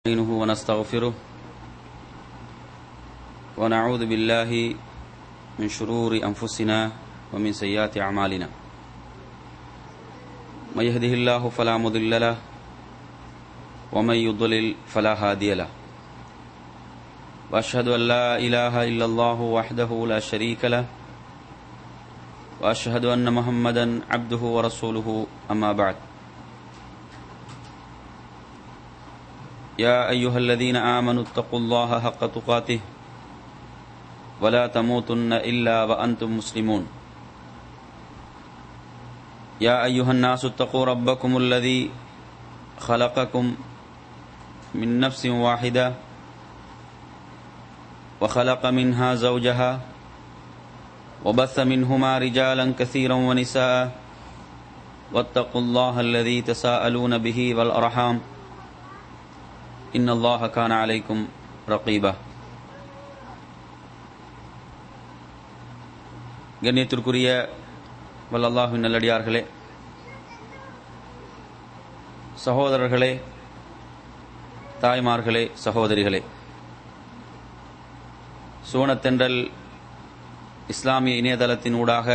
نستعينه ونستغفره ونعوذ بالله من شرور أنفسنا ومن سيئات أعمالنا من يهده الله فلا مضل له ومن يضلل فلا هادي له وأشهد أن لا إله إلا الله وحده لا شريك له وأشهد أن محمدا عبده ورسوله أما بعد يا أيها الذين آمنوا اتقوا الله حق تقاته ولا تموتن إلا وأنتم مسلمون يا أيها الناس اتقوا ربكم الذي خلقكم من نفس واحدة وخلق منها زوجها وبث منهما رجالا كثيرا ونساء واتقوا الله الذي تساءلون به والأرحام إن الله كان عليكم رقيبا கண்ணியத்திற்குரிய வல்லல்லாஹின் நல்லடியார்களே சகோதரர்களே தாய்மார்களே சகோதரிகளே சுவனத்தென்றல் இஸ்லாமிய இணையதளத்தின் ஊடாக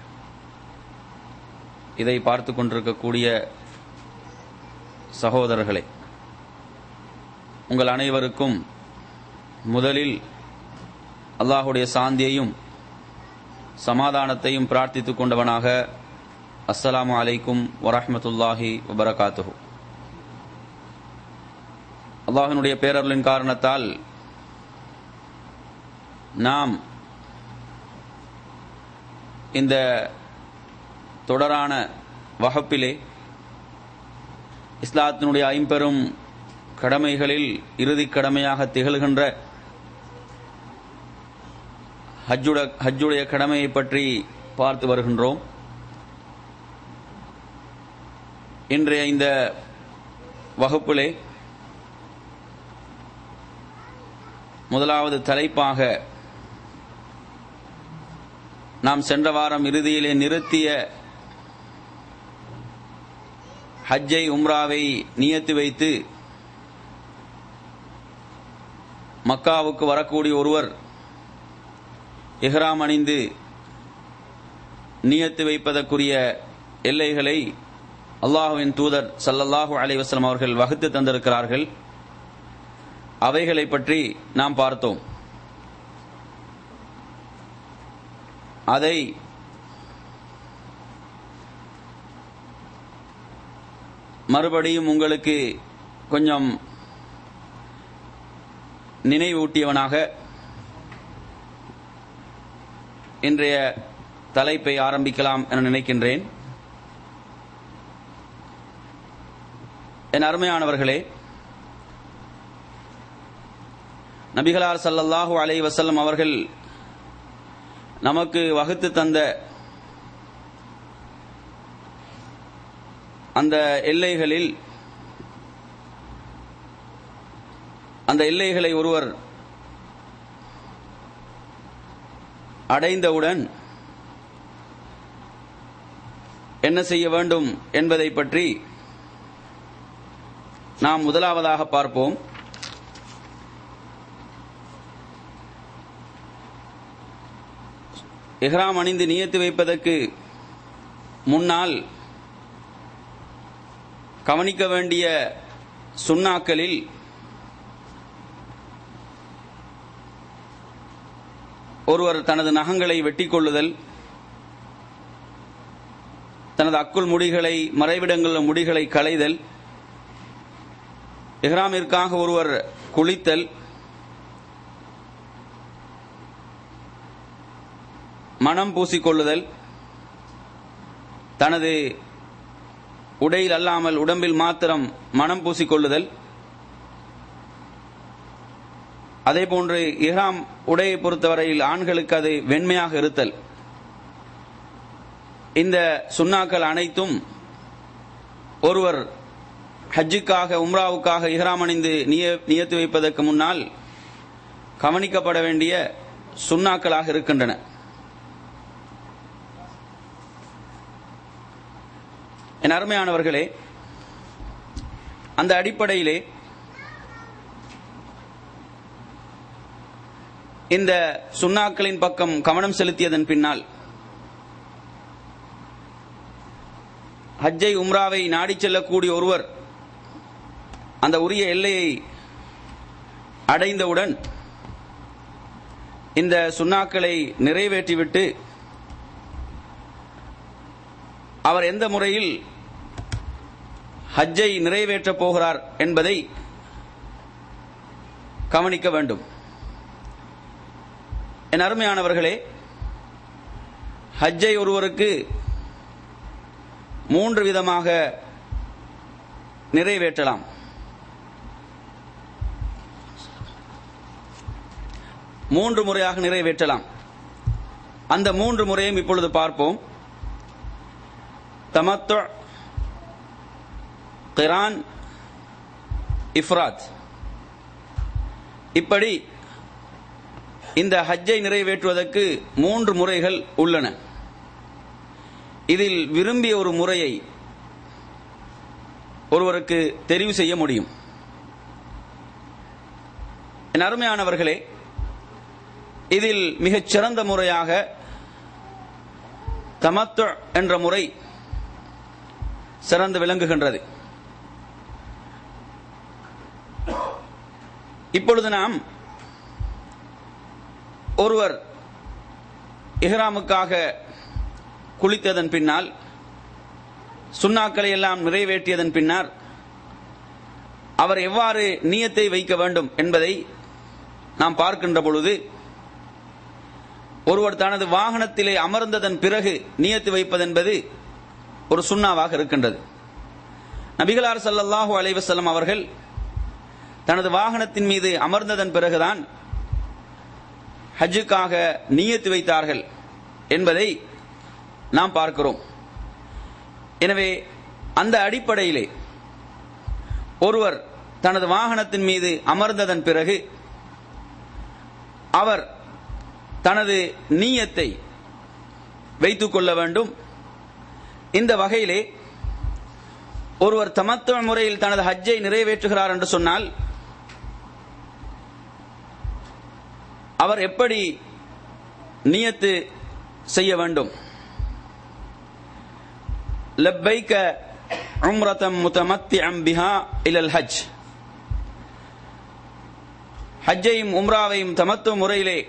இதை பார்த்து கொண்டிருக்கக்கூடிய சகோதரர்களே உங்கள் அனைவருக்கும் முதலில் அல்லாஹுடைய சாந்தியையும் சமாதானத்தையும் பிரார்த்தித்துக் கொண்டவனாக அஸ்ஸலாமு அலைக்கும் வரஹமத்துல்லாஹி வபரகாத்துஹு அல்லாஹினுடைய பேரர்களின் காரணத்தால் நாம் இந்த தொடரான வகுப்பிலே இஸ்லாத்தினுடைய ஐம்பெரும் கடமைகளில் இறுதி கடமையாக திகழ்கின்ற ஹஜ்ஜுட ஹஜ்ஜுடைய கடமையை பற்றி பார்த்து வருகின்றோம் இன்றைய இந்த வகுப்பிலே முதலாவது தலைப்பாக நாம் சென்ற வாரம் இறுதியிலே நிறுத்திய ஹஜ்ஜை உம்ராவை நியத்து வைத்து மக்காவுக்கு வரக்கூடிய ஒருவர் இஹ்ராம் அணிந்து நியத்து வைப்பதற்குரிய எல்லைகளை அல்லாஹுவின் தூதர் சல்லல்லாஹு அலைவாஸ்லம் அவர்கள் வகுத்து தந்திருக்கிறார்கள் அவைகளை பற்றி நாம் பார்த்தோம் அதை மறுபடியும் உங்களுக்கு கொஞ்சம் நினைவூட்டியவனாக இன்றைய தலைப்பை ஆரம்பிக்கலாம் என நினைக்கின்றேன் என் அருமையானவர்களே நபிகளார் சல்லல்லாஹு அலை வசல்லம் அவர்கள் நமக்கு வகுத்து தந்த அந்த எல்லைகளில் அந்த எல்லைகளை ஒருவர் அடைந்தவுடன் என்ன செய்ய வேண்டும் என்பதை பற்றி நாம் முதலாவதாக பார்ப்போம் எஹ்ராம் அணிந்து நியத்து வைப்பதற்கு முன்னால் கவனிக்க வேண்டிய சுண்ணாக்களில் ஒருவர் தனது நகங்களை வெட்டி கொள்ளுதல் தனது அக்குள் முடிகளை மறைவிடங்கள் முடிகளை களைதல் இஹ்ராமிற்காக ஒருவர் குளித்தல் மனம் பூசிக்கொள்ளுதல் தனது உடையில் அல்லாமல் உடம்பில் மாத்திரம் மனம் பூசிக்கொள்ளுதல் அதே போன்று இஹ்ராம் உடையை பொறுத்தவரையில் ஆண்களுக்கு அது வெண்மையாக இருத்தல் இந்த சுண்ணாக்கள் அனைத்தும் ஒருவர் ஹஜ்ஜுக்காக உம்ராவுக்காக இஹ்ராம் அணிந்து நியத்து வைப்பதற்கு முன்னால் கவனிக்கப்பட வேண்டிய சுண்ணாக்களாக இருக்கின்றன என் அருமையானவர்களே அந்த அடிப்படையிலே இந்த சுண்ணாக்களின் பக்கம் கவனம் செலுத்தியதன் பின்னால் ஹஜ்ஜை உம்ராவை நாடிச் செல்லக்கூடிய ஒருவர் அந்த உரிய எல்லையை அடைந்தவுடன் இந்த சுண்ணாக்களை நிறைவேற்றிவிட்டு அவர் எந்த முறையில் ஹஜ்ஜை நிறைவேற்றப் போகிறார் என்பதை கவனிக்க வேண்டும் என் அருமையானவர்களே ஹஜ்ஜை ஒருவருக்கு மூன்று விதமாக நிறைவேற்றலாம் மூன்று முறையாக நிறைவேற்றலாம் அந்த மூன்று முறையும் இப்பொழுது பார்ப்போம் தமத்து கிரான் இஃப்ராத் இப்படி இந்த ஹஜ்ஜை நிறைவேற்றுவதற்கு மூன்று முறைகள் உள்ளன இதில் விரும்பிய ஒரு முறையை ஒருவருக்கு தெரிவு செய்ய முடியும் என் அருமையானவர்களே இதில் மிகச் சிறந்த முறையாக தமத்து என்ற முறை சிறந்து விளங்குகின்றது இப்பொழுது நாம் ஒருவர் இஹ்ராமுக்காக குளித்ததன் பின்னால் சுண்ணாக்களை எல்லாம் நிறைவேற்றியதன் பின்னர் அவர் எவ்வாறு நியத்தை வைக்க வேண்டும் என்பதை நாம் பார்க்கின்ற பொழுது ஒருவர் தனது வாகனத்திலே அமர்ந்ததன் பிறகு நியத்து வைப்பதென்பது ஒரு சுண்ணாவாக இருக்கின்றது நபிகளார் சல்லல்லாஹு அலைவசல்லம் அவர்கள் தனது வாகனத்தின் மீது அமர்ந்ததன் பிறகுதான் ஹஜ்ஜுக்காக நியத்து வைத்தார்கள் என்பதை நாம் பார்க்கிறோம் எனவே அந்த அடிப்படையிலே ஒருவர் தனது வாகனத்தின் மீது அமர்ந்ததன் பிறகு அவர் தனது நீயத்தை வைத்துக் கொள்ள வேண்டும் இந்த வகையிலே ஒருவர் தமத்துவ முறையில் தனது ஹஜ்ஜை நிறைவேற்றுகிறார் என்று சொன்னால் அவர் எப்படி நியத்து செய்ய வேண்டும் லப்பைக்க உம்ரதம் முத்தமத்தியம் பிஹா இலல் ஹஜ் ஹஜ்ஜையும் உம்ராவையும் தமத்துவ முறையிலே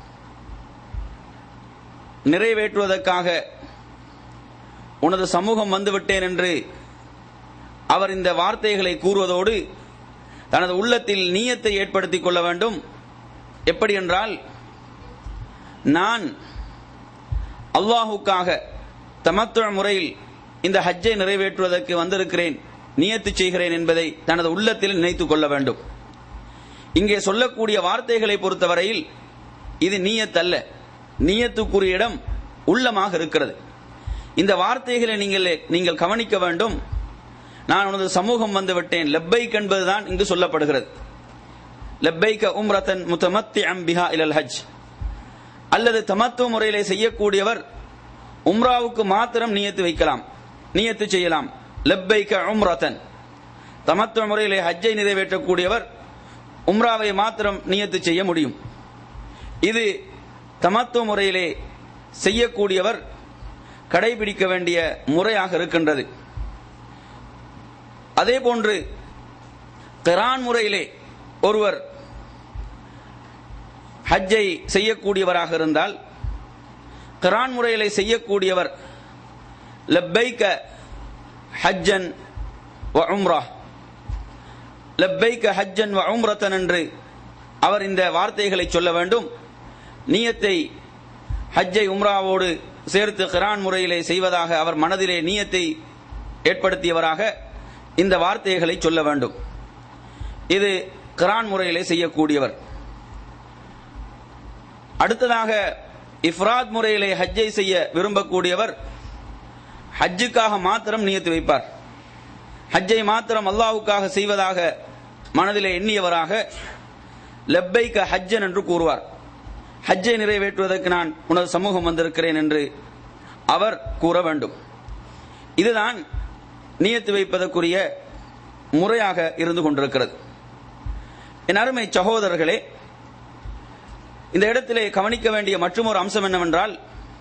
நிறைவேற்றுவதற்காக உனது சமூகம் வந்துவிட்டேன் என்று அவர் இந்த வார்த்தைகளை கூறுவதோடு தனது உள்ளத்தில் நீயத்தை ஏற்படுத்திக் கொள்ள வேண்டும் எப்படி என்றால் நான் அல்லாஹுக்காக தமத்துவ முறையில் இந்த ஹஜ்ஜை நிறைவேற்றுவதற்கு வந்திருக்கிறேன் நியத்து செய்கிறேன் என்பதை தனது உள்ளத்தில் நினைத்துக் கொள்ள வேண்டும் இங்கே சொல்லக்கூடிய வார்த்தைகளை பொறுத்தவரையில் இது நீயத்தல்ல நீயத்துக்குரிய இடம் உள்ளமாக இருக்கிறது இந்த வார்த்தைகளை நீங்கள் நீங்கள் கவனிக்க வேண்டும் நான் உனது சமூகம் வந்து விட்டேன் லெப்பைக் என்பதுதான் இங்கு சொல்லப்படுகிறது லெப்பைக்க உம்ரத்தன் முத்தமத்தி அம்பிஹா இலல் ஹஜ் அல்லது தமத்துவ முறையிலே செய்யக்கூடியவர் உம்ராவுக்கு மாத்திரம் நியத்து வைக்கலாம் நியத்து செய்யலாம் லெப்பைக்க உம்ரத்தன் தமத்துவ முறையிலே ஹஜ்ஜை நிறைவேற்றக்கூடியவர் உம்ராவை மாத்திரம் நியத்து செய்ய முடியும் இது தமத்துவ முறையிலே செய்யக்கூடியவர் கடைபிடிக்க வேண்டிய முறையாக இருக்கின்றது அதே போன்று கிரான் முறையிலே ஒருவர் ஹஜ்ஜை செய்யக்கூடியவராக இருந்தால் கிரான் முறையிலே செய்யக்கூடியவர் லப்பைக்க ஹஜ்ஜன் வ உம்ரா லப்பைக்க ஹஜ்ஜன் வ உம்ரத்தன் என்று அவர் இந்த வார்த்தைகளை சொல்ல வேண்டும் நீயத்தை ஹஜ்ஜை உம்ராவோடு சேர்த்து கிரான் முறையிலே செய்வதாக அவர் மனதிலே நீயத்தை ஏற்படுத்தியவராக இந்த வார்த்தைகளை சொல்ல வேண்டும் இது கிரான் முறையிலே செய்யக்கூடியவர் அடுத்ததாக இஃப்ராத் முறையிலே ஹஜ்ஜை செய்ய விரும்பக்கூடியவர் ஹஜ்ஜுக்காக மாத்திரம் நியத்து வைப்பார் ஹஜ்ஜை மாத்திரம் அல்லாவுக்காக செய்வதாக மனதிலே எண்ணியவராக லெப்பைக்க ஹஜ்ஜன் என்று கூறுவார் ஹஜ்ஜை நிறைவேற்றுவதற்கு நான் உனது சமூகம் வந்திருக்கிறேன் என்று அவர் கூற வேண்டும் இதுதான் நியத்து வைப்பதற்குரிய முறையாக இருந்து கொண்டிருக்கிறது என் அருமை சகோதரர்களே இந்த இடத்திலே கவனிக்க வேண்டிய மற்றும் ஒரு அம்சம் என்னவென்றால்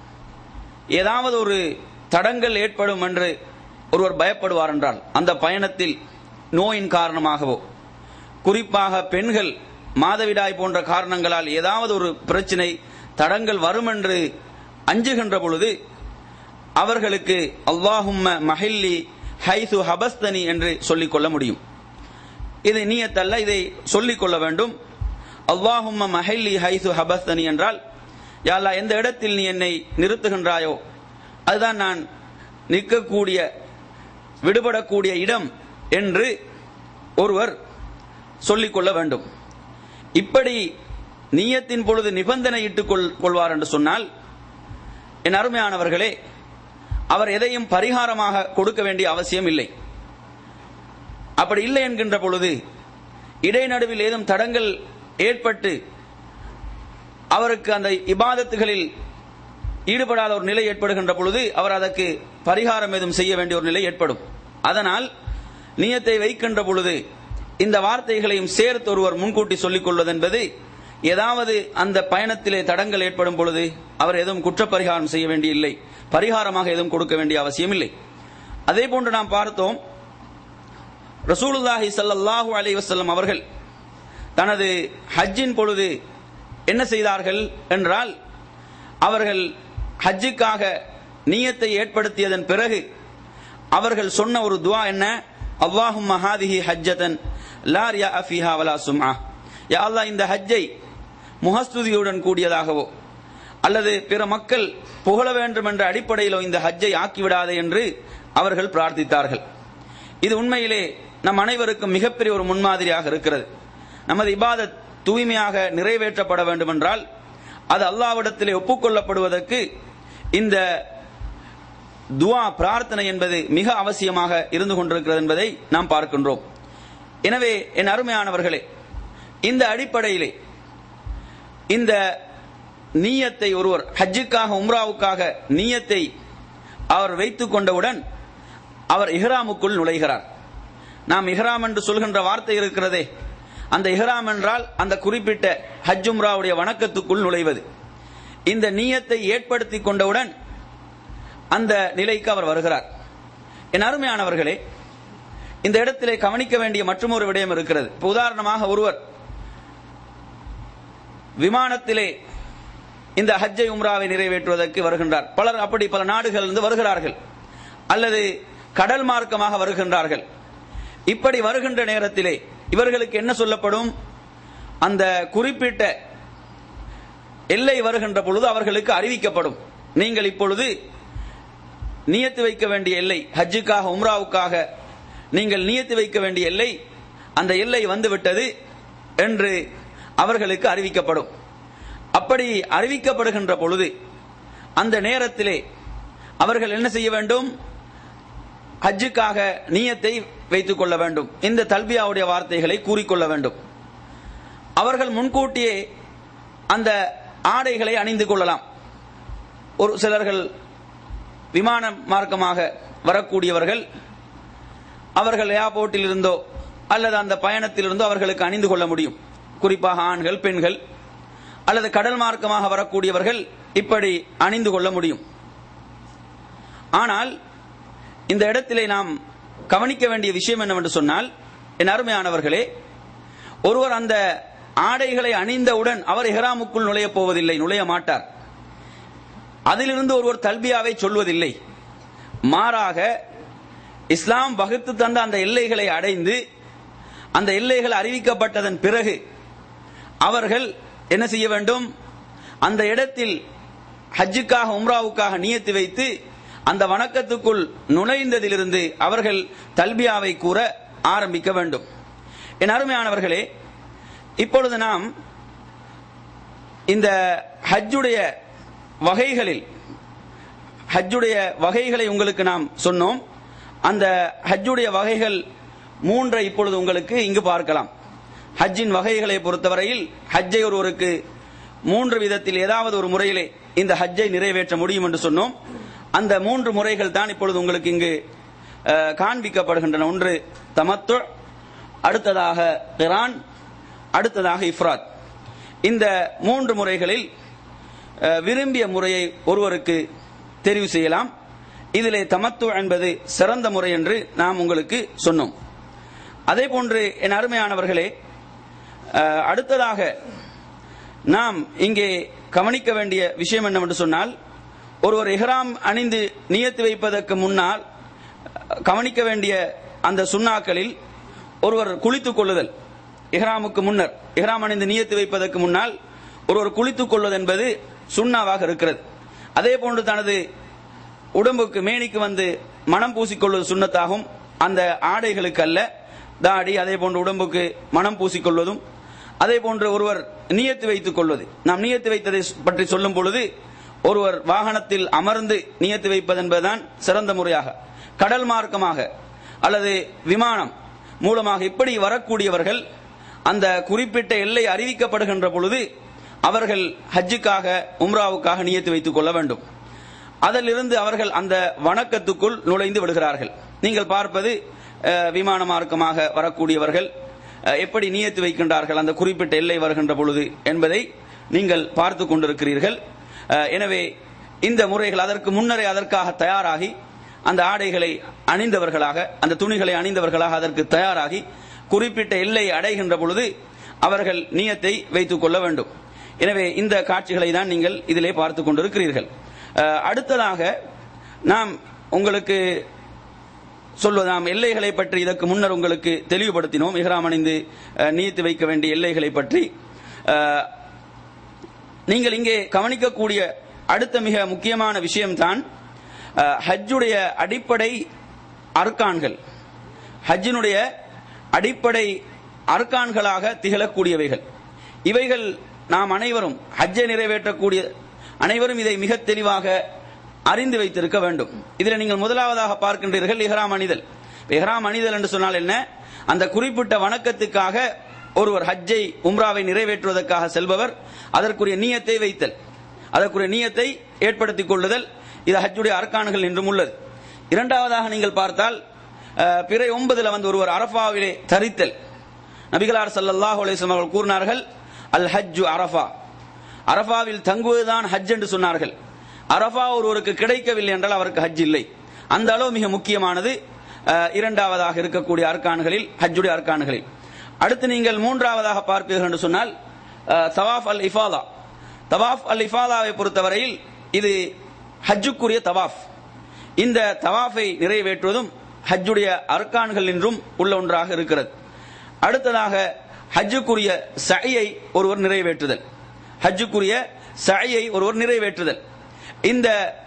ஏதாவது ஒரு தடங்கள் ஏற்படும் என்று ஒருவர் பயப்படுவார் என்றால் அந்த பயணத்தில் நோயின் காரணமாகவோ குறிப்பாக பெண்கள் மாதவிடாய் போன்ற காரணங்களால் ஏதாவது ஒரு பிரச்சனை தடங்கள் வரும் என்று அஞ்சுகின்ற பொழுது அவர்களுக்கு அல்லாஹும்ம மஹில்லி ஹைசு ஹபஸ்தனி என்று சொல்லிக் கொள்ள முடியும் இது நீயத்தல்ல இதை சொல்லிக் கொள்ள வேண்டும் அல்லாஹும்ம மஹில்லி ஹைசு ஹபஸ்தனி என்றால் யாழ்லா எந்த இடத்தில் நீ என்னை நிறுத்துகின்றாயோ அதுதான் நான் நிற்கக்கூடிய விடுபடக்கூடிய இடம் என்று ஒருவர் சொல்லிக் கொள்ள வேண்டும் இப்படி நீயத்தின் பொழுது நிபந்தனை இட்டுக் கொள்வார் என்று சொன்னால் என் அருமையானவர்களே அவர் எதையும் பரிகாரமாக கொடுக்க வேண்டிய அவசியம் இல்லை அப்படி இல்லை என்கின்ற பொழுது இடைநடுவில் ஏதும் தடங்கள் ஏற்பட்டு அவருக்கு அந்த இபாதத்துகளில் ஈடுபடாத ஒரு நிலை ஏற்படுகின்ற பொழுது அவர் அதற்கு பரிகாரம் எதுவும் செய்ய வேண்டிய ஒரு நிலை ஏற்படும் அதனால் நியத்தை வைக்கின்ற பொழுது இந்த வார்த்தைகளையும் சேர்த்து ஒருவர் முன்கூட்டி சொல்லிக் கொள்வது என்பது ஏதாவது அந்த பயணத்திலே தடங்கள் ஏற்படும் பொழுது அவர் எதுவும் குற்றப்பரிகாரம் செய்ய வேண்டிய இல்லை பரிகாரமாக எதுவும் கொடுக்க வேண்டிய அவசியம் இல்லை அதே போன்று நாம் பார்த்தோம் ரசூலுல்லாஹி சல்லாஹூ அலி வசல்லம் அவர்கள் தனது ஹஜ்ஜின் பொழுது என்ன செய்தார்கள் என்றால் அவர்கள் ஹஜ்ஜுக்காக நீயத்தை ஏற்படுத்தியதன் பிறகு அவர்கள் சொன்ன ஒரு துவா என்ன அல்லாஹும் மஹாதிஹி ஹஜ்ஜதன் லார் யா அஃபிஹா வலா சும்ஆ யா அல்லாஹ் இந்த ஹஜ்ஜை முகஸ்துதியுடன் கூடியதாகவோ அல்லது பிற மக்கள் புகழ வேண்டும் என்ற அடிப்படையிலோ இந்த ஹஜ்ஜை ஆக்கிவிடாதே என்று அவர்கள் பிரார்த்தித்தார்கள் இது உண்மையிலே நம் அனைவருக்கும் மிகப்பெரிய ஒரு முன்மாதிரியாக இருக்கிறது நமது இபாதத் தூய்மையாக நிறைவேற்றப்பட வேண்டும் என்றால் அது அல்லாவிடத்திலே ஒப்புக்கொள்ளப்படுவதற்கு இந்த துவா பிரார்த்தனை என்பது மிக அவசியமாக இருந்து கொண்டிருக்கிறது என்பதை நாம் பார்க்கின்றோம் எனவே என் அருமையானவர்களே இந்த அடிப்படையிலே இந்த நீயத்தை ஒருவர் ஹஜ்ஜுக்காக உம்ராவுக்காக நீயத்தை அவர் வைத்துக் கொண்டவுடன் அவர் இஹ்ராமுக்குள் நுழைகிறார் நாம் இஹ்ராம் என்று சொல்கின்ற வார்த்தை இருக்கிறதே அந்த இஹ்ராம் என்றால் அந்த குறிப்பிட்ட ஹஜ் உம்ராவுடைய வணக்கத்துக்குள் நுழைவது இந்த நீயத்தை ஏற்படுத்திக் கொண்டவுடன் அந்த நிலைக்கு அவர் வருகிறார் என் அருமையானவர்களே இந்த இடத்திலே கவனிக்க வேண்டிய மற்றொரு விடயம் இருக்கிறது இப்போ உதாரணமாக ஒருவர் விமானத்திலே இந்த ஹஜ்ஜை உம்ராவை நிறைவேற்றுவதற்கு வருகின்றார் பலர் அப்படி பல நாடுகள் இருந்து வருகிறார்கள் அல்லது கடல் மார்க்கமாக வருகின்றார்கள் இப்படி வருகின்ற நேரத்திலே இவர்களுக்கு என்ன சொல்லப்படும் அந்த குறிப்பிட்ட எல்லை வருகின்ற பொழுது அவர்களுக்கு அறிவிக்கப்படும் நீங்கள் இப்பொழுது நியத்து வைக்க வேண்டிய எல்லை ஹஜ்ஜுக்காக உம்ராவுக்காக நீங்கள் நியத்து வைக்க வேண்டிய எல்லை அந்த எல்லை வந்துவிட்டது என்று அவர்களுக்கு அறிவிக்கப்படும் அப்படி அறிவிக்கப்படுகின்ற பொழுது அந்த நேரத்திலே அவர்கள் என்ன செய்ய வேண்டும் ஹஜ்ஜுக்காக நீயத்தை வைத்துக் கொள்ள வேண்டும் இந்த தல்பியாவுடைய வார்த்தைகளை கூறிக்கொள்ள வேண்டும் அவர்கள் முன்கூட்டியே அந்த ஆடைகளை அணிந்து கொள்ளலாம் ஒரு சிலர்கள் விமான மார்க்கமாக வரக்கூடியவர்கள் அவர்கள் ஏர்போர்ட்டில் இருந்தோ அல்லது அந்த பயணத்தில் இருந்தோ அவர்களுக்கு அணிந்து கொள்ள முடியும் குறிப்பாக ஆண்கள் பெண்கள் அல்லது கடல் மார்க்கமாக வரக்கூடியவர்கள் இப்படி அணிந்து கொள்ள முடியும் ஆனால் இந்த இடத்திலே நாம் கவனிக்க வேண்டிய விஷயம் என்னவென்று சொன்னால் என் அருமையானவர்களே ஒருவர் அந்த ஆடைகளை அணிந்தவுடன் அவர் எஹ்ராமுக்குள் நுழைய போவதில்லை நுழைய மாட்டார் அதிலிருந்து ஒருவர் தல்பியாவை சொல்வதில்லை மாறாக இஸ்லாம் வகுத்து தந்த அந்த எல்லைகளை அடைந்து அந்த எல்லைகள் அறிவிக்கப்பட்டதன் பிறகு அவர்கள் என்ன செய்ய வேண்டும் அந்த இடத்தில் ஹஜ்ஜுக்காக உம்ராவுக்காக நியத்து வைத்து அந்த வணக்கத்துக்குள் நுழைந்ததிலிருந்து அவர்கள் தல்பியாவை கூற ஆரம்பிக்க வேண்டும் என் அருமையானவர்களே இப்பொழுது நாம் இந்த ஹஜ்ஜுடைய வகைகளில் ஹஜ்ஜுடைய வகைகளை உங்களுக்கு நாம் சொன்னோம் அந்த ஹஜ்ஜுடைய வகைகள் மூன்றை இப்பொழுது உங்களுக்கு இங்கு பார்க்கலாம் ஹஜ்ஜின் வகைகளை பொறுத்தவரையில் ஹஜ்ஜை ஒருவருக்கு மூன்று விதத்தில் ஏதாவது ஒரு முறையிலே இந்த ஹஜ்ஜை நிறைவேற்ற முடியும் என்று சொன்னோம் அந்த மூன்று முறைகள் தான் இப்பொழுது உங்களுக்கு இங்கு காண்பிக்கப்படுகின்றன ஒன்று தமத்து அடுத்ததாக கிரான் அடுத்ததாக இஃப்ராத் இந்த மூன்று முறைகளில் அஹ், விரும்பிய முறையை ஒருவருக்கு தெரிவு செய்யலாம் இதிலே தமத்து என்பது சிறந்த முறை என்று நாம் உங்களுக்கு சொன்னோம் அதே போன்று என் அருமையானவர்களே அஹ், அடுத்ததாக நாம் இங்கே கவனிக்க வேண்டிய விஷயம் என்னவென்று சொன்னால் ஒருவர் இஹ்ராம் அணிந்து நியத்து வைப்பதற்கு முன்னால் அஹ், கவனிக்க வேண்டிய அந்த சுண்ணாக்களில் ஒருவர் குளித்துக் கொள்ளுதல் இஹ்ராமுக்கு முன்னர் இஹ்ராம் அணிந்து நியத்து வைப்பதற்கு முன்னால் ஒருவர் குளித்துக் கொள்வது என்பது சுண்ணாவாக இருக்கிறது அதே போன்று தனது உடம்புக்கு மேனிக்கு வந்து மனம் பூசிக்கொள்வது சுண்ணத்தாகும் அந்த ஆடைகளுக்கு அல்ல தாடி அதே போன்று உடம்புக்கு மனம் பூசிக்கொள்வதும் அதே போன்று ஒருவர் நியத்து வைத்துக் கொள்வது நாம் நியத்து வைத்ததை பற்றி சொல்லும் பொழுது ஒருவர் வாகனத்தில் அமர்ந்து நியத்து வைப்பது என்பதுதான் சிறந்த முறையாக கடல் மார்க்கமாக அல்லது விமானம் மூலமாக இப்படி வரக்கூடியவர்கள் அந்த குறிப்பிட்ட எல்லை அறிவிக்கப்படுகின்ற பொழுது அவர்கள் ஹஜ்ஜுக்காக உம்ராவுக்காக நியத்து வைத்துக் கொள்ள வேண்டும் அதிலிருந்து அவர்கள் அந்த வணக்கத்துக்குள் நுழைந்து விடுகிறார்கள் நீங்கள் பார்ப்பது அஹ், விமான மார்க்கமாக வரக்கூடியவர்கள் அஹ், எப்படி நியத்து வைக்கின்றார்கள் அந்த குறிப்பிட்ட எல்லை வருகின்ற பொழுது என்பதை நீங்கள் பார்த்து கொண்டிருக்கிறீர்கள் அஹ், எனவே இந்த முறைகள் அதற்கு முன்னரே அதற்காக தயாராகி அந்த ஆடைகளை அணிந்தவர்களாக அந்த துணிகளை அணிந்தவர்களாக அதற்கு தயாராகி குறிப்பிட்ட எல்லை அடைகின்ற பொழுது அவர்கள் நியத்தை வைத்துக் கொள்ள வேண்டும் எனவே இந்த காட்சிகளை தான் நீங்கள் இதிலே பார்த்துக் கொண்டிருக்கிறீர்கள் அஹ், அடுத்ததாக நாம் உங்களுக்கு சொல்வதாம் எல்லைகளை பற்றி இதற்கு முன்னர் உங்களுக்கு தெளிவுபடுத்தினோம் இஹ்ராம் அணிந்து அஹ், நியத்து வைக்க வேண்டிய எல்லைகளை பற்றி அஹ், நீங்கள் இங்கே கவனிக்கக்கூடிய அடுத்த மிக முக்கியமான விஷயம்தான் அஹ், ஹஜ்ஜுடைய அடிப்படை அர்க்கான்கள் ஹஜ்ஜினுடைய அடிப்படை அர்க்கான்களாக திகழக்கூடியவைகள் இவைகள் நாம் அனைவரும் ஹஜ்ஜை நிறைவேற்றக்கூடிய அனைவரும் இதை மிக தெளிவாக அறிந்து வைத்திருக்க வேண்டும் இதில் நீங்கள் முதலாவதாக பார்க்கின்றீர்கள் இஹ்ராம் அணிதல் இஹ்ராம் அணிதல் என்று சொன்னால் என்ன அந்த குறிப்பிட்ட வணக்கத்துக்காக ஒருவர் ஹஜ்ஜை உம்ராவை நிறைவேற்றுவதற்காக செல்பவர் அதற்குரிய நீயத்தை வைத்தல் அதற்குரிய நீயத்தை ஏற்படுத்திக் கொள்ளுதல் இது ஹஜ்ஜுடைய அர்க்கான்கள் என்றும் உள்ளது இரண்டாவதாக நீங்கள் பார்த்தால் அஹ், பிறை ஒன்பதுல வந்து ஒருவர் அரஃபாவிலே தரித்தல் நபிகளார் ஸல்லல்லாஹு அலைஹி வஸல்லம் அவர்கள் கூறினார்கள் அல் ஹஜ்ஜு அரஃபா அரஃபாவில் தங்குவதுதான் ஹஜ் என்று சொன்னார்கள் அரஃபா ஒருவருக்கு கிடைக்கவில்லை என்றால் அவருக்கு ஹஜ் இல்லை அந்த அளவு மிக முக்கியமானது அஹ், இரண்டாவதாக இருக்கக்கூடிய அர்க்கான்களில் ஹஜ்ஜுடைய அர்க்கான்களில் அடுத்து நீங்கள் மூன்றாவதாக பார்ப்பீர்கள் என்று சொன்னால் அஹ், தவாஃப் அல் இஃபாதா தவாஃப் அல் இஃபாதாவை பொறுத்தவரையில் இது ஹஜ்ஜுக்குரிய தவாஃப் இந்த தவாஃபை நிறைவேற்றுவதும் ஹஜ்ஜுடைய அர்க்கான்கள் என்றும் உள்ள ஒன்றாக இருக்கிறது அடுத்ததாக ஹஜ்ஜுக்குரிய சஐயை ஒருவர் நிறைவேற்றுதல் ஹஜ்ஜுக்குரிய சஐயை ஒருவர் நிறைவேற்றுதல் இந்த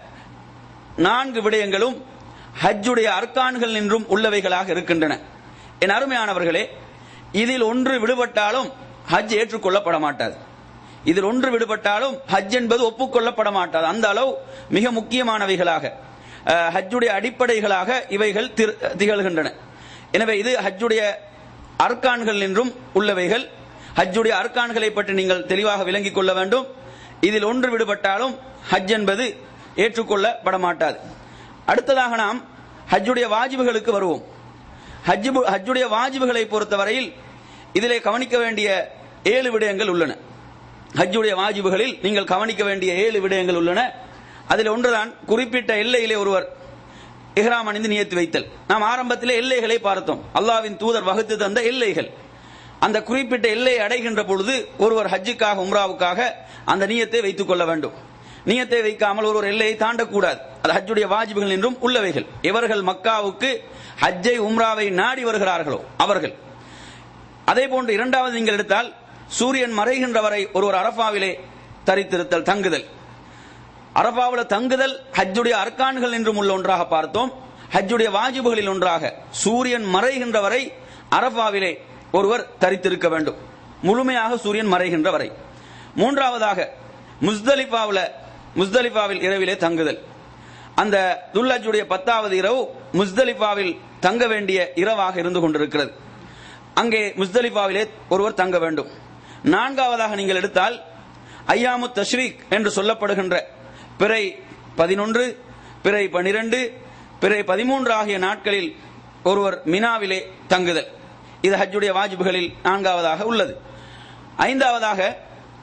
நான்கு விடயங்களும் ஹஜ்ஜுடைய அர்க்கான்கள் என்றும் உள்ளவைகளாக இருக்கின்றன என் அருமையானவர்களே இதில் ஒன்று விடுபட்டாலும் ஹஜ் ஏற்றுக்கொள்ளப்பட மாட்டாது இதில் ஒன்று விடுபட்டாலும் ஹஜ் என்பது ஒப்புக்கொள்ளப்பட மாட்டாது அந்த அளவு மிக முக்கியமானவைகளாக அஹ், ஹஜ்ஜுடைய அடிப்படைகளாக இவைகள் திரு- திகழ்கின்றன எனவே இது ஹஜ்ஜுடைய அர்க்கான்கள் என்றும் உள்ளவைகள் ஹஜ்ஜுடைய அர்க்கான்களை பற்றி நீங்கள் தெளிவாக விளங்கிக் கொள்ள வேண்டும் இதில் ஒன்று விடுபட்டாலும் ஹஜ் என்பது ஏற்றுக்கொள்ளப்பட மாட்டாது அடுத்ததாக நாம் ஹஜ்ஜுடைய வாஜிபுகளுக்கு வருவோம் ஹஜ்ஜு ஹஜ்ஜுடைய வாஜிபுகளை பொறுத்தவரையில் இதிலே கவனிக்க வேண்டிய ஏழு விடயங்கள் உள்ளன ஹஜ்ஜுடைய வாஜிபுகளில் நீங்கள் கவனிக்க வேண்டிய ஏழு விடயங்கள் உள்ளன அதில் ஒன்றுதான் குறிப்பிட்ட எல்லையிலே ஒருவர் இஹ்ராம் அணிந்து நியத்து வைத்தல் நாம் ஆரம்பத்திலே எல்லைகளை பார்த்தோம் அல்லாவின் தூதர் வகுத்து தந்த எல்லைகள் அந்த குறிப்பிட்ட எல்லையை அடைகின்ற பொழுது ஒருவர் ஹஜ்ஜுக்காக உம்ராவுக்காக அந்த நியத்தை வைத்துக் கொள்ள வேண்டும் நியத்தை வைக்காமல் ஒருவர் எல்லையை தாண்டக்கூடாது அது ஹஜ்ஜுடைய வாஜிபுகள் என்றும் உள்ளவைகள் இவர்கள் மக்காவுக்கு ஹஜ்ஜை உம்ராவை நாடி வருகிறார்களோ அவர்கள் அதே போன்று இரண்டாவது நீங்கள் எடுத்தால் சூரியன் மறைகின்ற வரை ஒருவர் அரபாவிலே தரித்திருத்தல் தங்குதல் அரபாவில் தங்குதல் ஹஜ்ஜுடைய அர்க்கான்கள் என்றும் உள்ள ஒன்றாக பார்த்தோம் ஹஜ்ஜுடைய வாஜிபுகளில் ஒன்றாக சூரியன் மறைகின்ற வரை அரபாவிலே ஒருவர் தரித்திருக்க வேண்டும் முழுமையாக சூரியன் மறைகின்ற வரை மூன்றாவதாக முஸ்தலிஃபாவில் முஸ்தலிஃபாவில் இரவிலே தங்குதல் அந்த துல்லஜுடைய பத்தாவது இரவு முஸ்தலிஃபாவில் தங்க வேண்டிய இரவாக இருந்து கொண்டிருக்கிறது அங்கே முஸ்தலிஃபாவிலே ஒருவர் தங்க வேண்டும் நான்காவதாக நீங்கள் எடுத்தால் ஐயாமு தஷ்ரீக் என்று சொல்லப்படுகின்ற பிறை பதினொன்று பிறை பனிரெண்டு பிறை பதிமூன்று ஆகிய நாட்களில் ஒருவர் மினாவிலே தங்குதல் இது ஹஜ்ஜுடைய வாஜிபுகளில் நான்காவதாக உள்ளது ஐந்தாவதாக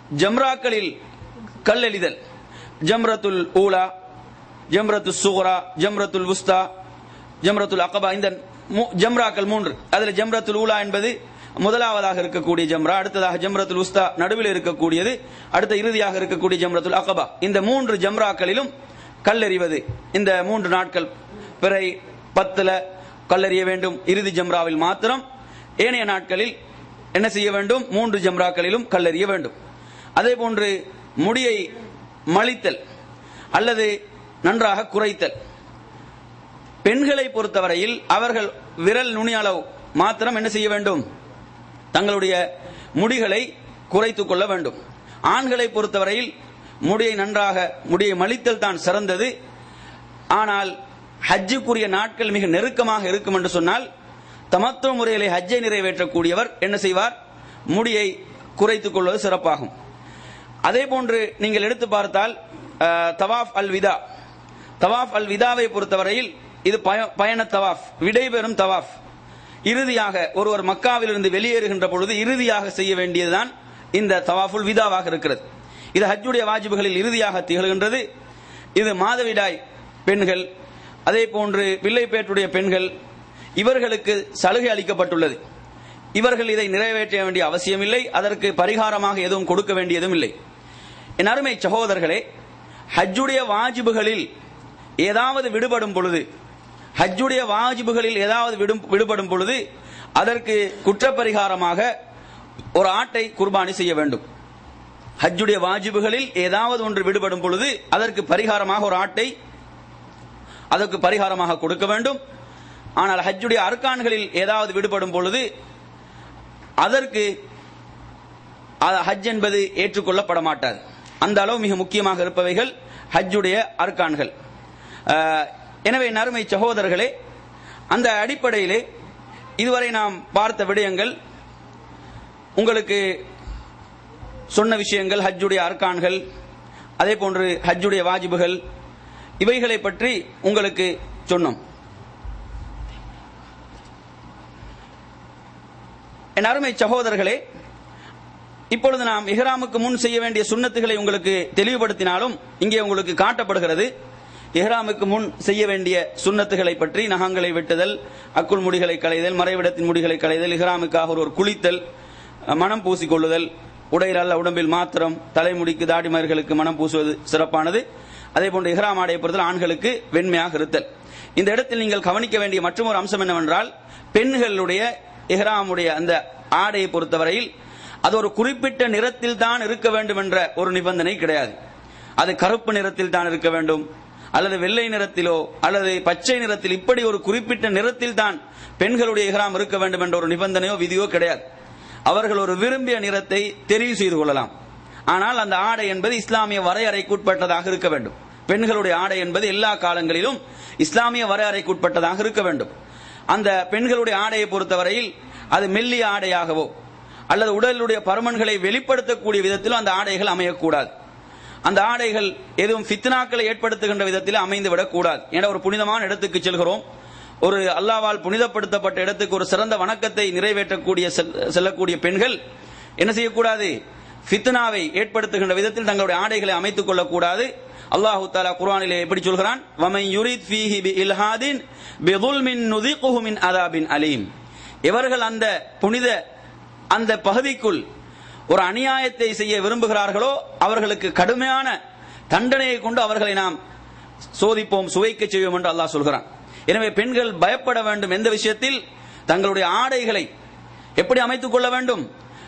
ஜம்ராக்களில் கல்லெளிதல் ஜம்ரத்துல் ஊலா ஜம்ரத்து சுகுரா ஜம்ரத்துல் உஸ்தா ஜம்ரத்துல் அகபா இந்த மூ- ஜம்ராக்கள் மூன்று அதுல ஜம்ரத்துல் ஊலா என்பது முதலாவதாக இருக்கக்கூடிய ஜம்ரா அடுத்ததாக ஜம்ரத்துல் உஸ்தா நடுவில் இருக்கக்கூடியது அடுத்த இறுதியாக இருக்கக்கூடிய ஜம்ரத்துல் அகபா இந்த மூன்று ஜம்ராக்களிலும் கல்லெறிவது இந்த மூன்று நாட்கள் பிறை பத்துல கல்லெறிய வேண்டும் இறுதி ஜம்ராவில் மாத்திரம் ஏனைய நாட்களில் என்ன செய்ய வேண்டும் மூன்று ஜம்ராக்களிலும் கல்லெறிய வேண்டும் அதே போன்று முடியை மலித்தல் அல்லது நன்றாக குறைத்தல் பெண்களை பொறுத்தவரையில் அவர்கள் விரல் நுனி அளவு மாத்திரம் என்ன செய்ய வேண்டும் தங்களுடைய முடிகளை குறைத்துக் கொள்ள வேண்டும் ஆண்களை பொறுத்தவரையில் முடியை நன்றாக முடியை மலித்தல் தான் சிறந்தது ஆனால் ஹஜ்ஜுக்குரிய நாட்கள் மிக நெருக்கமாக இருக்கும் என்று சொன்னால் தமத்துவ முறையிலே ஹஜ்ஜை நிறைவேற்றக்கூடியவர் என்ன செய்வார் முடியை குறைத்துக் கொள்வது சிறப்பாகும் அதே போன்று நீங்கள் எடுத்து பார்த்தால் அஹ், தவாஃப் அல் விதா தவாஃப் அல் விதாவை பொறுத்தவரையில் இது பய- பயண தவாஃப் விடைபெறும் தவாஃப் இறுதியாக ஒருவர் மக்காவிலிருந்து வெளியேறுகின்ற பொழுது இறுதியாக செய்ய வேண்டியதுதான் இந்த தவாஃபுல் விதாவாக இருக்கிறது இது ஹஜ்ஜுடைய வாஜிபுகளில் இறுதியாக திகழ்கின்றது இது மாதவிடாய் பெண்கள் அதே போன்று பிள்ளைப்பேற்றுடைய பெண்கள் இவர்களுக்கு சலுகை அளிக்கப்பட்டுள்ளது இவர்கள் இதை நிறைவேற்ற வேண்டிய அவசியமில்லை அதற்கு பரிகாரமாக எதுவும் கொடுக்க வேண்டியதும் இல்லை என் அருமை சகோதரர்களே ஹஜ்ஜுடைய வாஜிபுகளில் ஏதாவது விடுபடும் பொழுது ஹஜ்ஜுடைய வாஜிபுகளில் ஏதாவது விடும்- விடுபடும் பொழுது அதற்கு குற்றப்பரிகாரமாக ஒரு ஆட்டை குர்பானி செய்ய வேண்டும் ஹஜ்ஜுடைய வாஜிபுகளில் ஏதாவது ஒன்று விடுபடும் பொழுது அதற்கு பரிகாரமாக ஒரு ஆட்டை அதற்கு பரிகாரமாக கொடுக்க வேண்டும் ஆனால் ஹஜ்ஜுடைய அர்க்கான்களில் ஏதாவது விடுபடும் பொழுது அதற்கு அ- ஹஜ் என்பது ஏற்றுக்கொள்ளப்பட மாட்டாது அந்த அளவு மிக முக்கியமாக இருப்பவைகள் ஹஜ்ஜுடைய அர்க்கான்கள் அஹ், எனவே நறுமை சகோதரர்களே அந்த அடிப்படையிலே இதுவரை நாம் பார்த்த விடயங்கள் உங்களுக்கு சொன்ன விஷயங்கள் ஹஜ்ஜுடைய அர்க்கான்கள் அதே போன்று ஹஜ்ஜுடைய வாஜிபுகள் இவைகளை பற்றி உங்களுக்கு சொன்னோம் என் அருமை சகோதரர்களே இப்பொழுது நாம் இஹ்ராமுக்கு முன் செய்ய வேண்டிய சுன்னத்துகளை உங்களுக்கு தெளிவுபடுத்தினாலும் இங்கே உங்களுக்கு காட்டப்படுகிறது இஹ்ராமுக்கு முன் செய்ய வேண்டிய சுன்னத்துகளை பற்றி நகங்களை வெட்டுதல் அக்குள் முடிகளை களைதல் மறைவிடத்தின் முடிகளை களைதல் இஹ்ராமுக்காக ஒரு குளித்தல் மனம் பூசிக்கொள்ளுதல் உடையில் அல்ல உடம்பில் மாத்திரம் தலைமுடிக்கு தாடிமர்களுக்கு மனம் பூசுவது சிறப்பானது அதே போன்று இஹ்ராம் ஆடையை பொறுத்தல் ஆண்களுக்கு வெண்மையாக இருத்தல் இந்த இடத்தில் நீங்கள் கவனிக்க வேண்டிய மற்றொரு அம்சம் என்னவென்றால் பெண்களுடைய இஹ்ராமுடைய அந்த ஆடையை பொறுத்தவரையில் அது ஒரு குறிப்பிட்ட நிறத்தில் தான் இருக்க வேண்டும் என்ற ஒரு நிபந்தனை கிடையாது அது கருப்பு நிறத்தில் தான் இருக்க வேண்டும் அல்லது வெள்ளை நிறத்திலோ அல்லது பச்சை நிறத்தில் இப்படி ஒரு குறிப்பிட்ட நிறத்தில் தான் பெண்களுடைய இஹ்ராம் இருக்க வேண்டும் என்ற ஒரு நிபந்தனையோ விதியோ கிடையாது அவர்கள் ஒரு விரும்பிய நிறத்தை தெரிவு செய்து கொள்ளலாம் ஆனால் அந்த ஆடை என்பது இஸ்லாமிய வரையறைக்குட்பட்டதாக இருக்க வேண்டும் பெண்களுடைய ஆடை என்பது எல்லா காலங்களிலும் இஸ்லாமிய வரையறைக்குட்பட்டதாக இருக்க வேண்டும் அந்த பெண்களுடைய ஆடையை பொறுத்தவரையில் அது மெல்லிய ஆடையாகவோ அல்லது உடலுடைய பருமன்களை வெளிப்படுத்தக்கூடிய விதத்திலும் அந்த ஆடைகள் அமையக்கூடாது அந்த ஆடைகள் எதுவும் ஃபித்னாக்களை ஏற்படுத்துகின்ற விதத்தில் அமைந்து விடக்கூடாது என ஒரு புனிதமான இடத்துக்கு செல்கிறோம் ஒரு அல்லாவால் புனிதப்படுத்தப்பட்ட இடத்துக்கு ஒரு சிறந்த வணக்கத்தை நிறைவேற்றக்கூடிய செல்- செல்லக்கூடிய பெண்கள் என்ன செய்யக்கூடாது ஃபித்னாவை ஏற்படுத்துகின்ற விதத்தில் தங்களுடைய ஆடைகளை அமைத்துக் கொள்ளக்கூடாது அல்லாஹு தாலா குர்ஆனிலே எப்படி சொல்கிறான் வமை யுரித் ஃபீஹி பி இல்ஹாதின் பிதுல்மின் நுதிகுஹு மின் அதாபின் அலீம் இவர்கள் அந்த புனித அந்த பகுதிக்குள் ஒரு அநியாயத்தை செய்ய விரும்புகிறார்களோ அவர்களுக்கு கடுமையான தண்டனையை கொண்டு அவர்களை நாம் சோதிப்போம் சுவைக்க செய்வோம் என்று அல்லாஹ் சொல்கிறான் எனவே பெண்கள் பயப்பட வேண்டும் எந்த விஷயத்தில் தங்களுடைய ஆடைகளை எப்படி அமைத்துக் கொள்ள வேண்டும்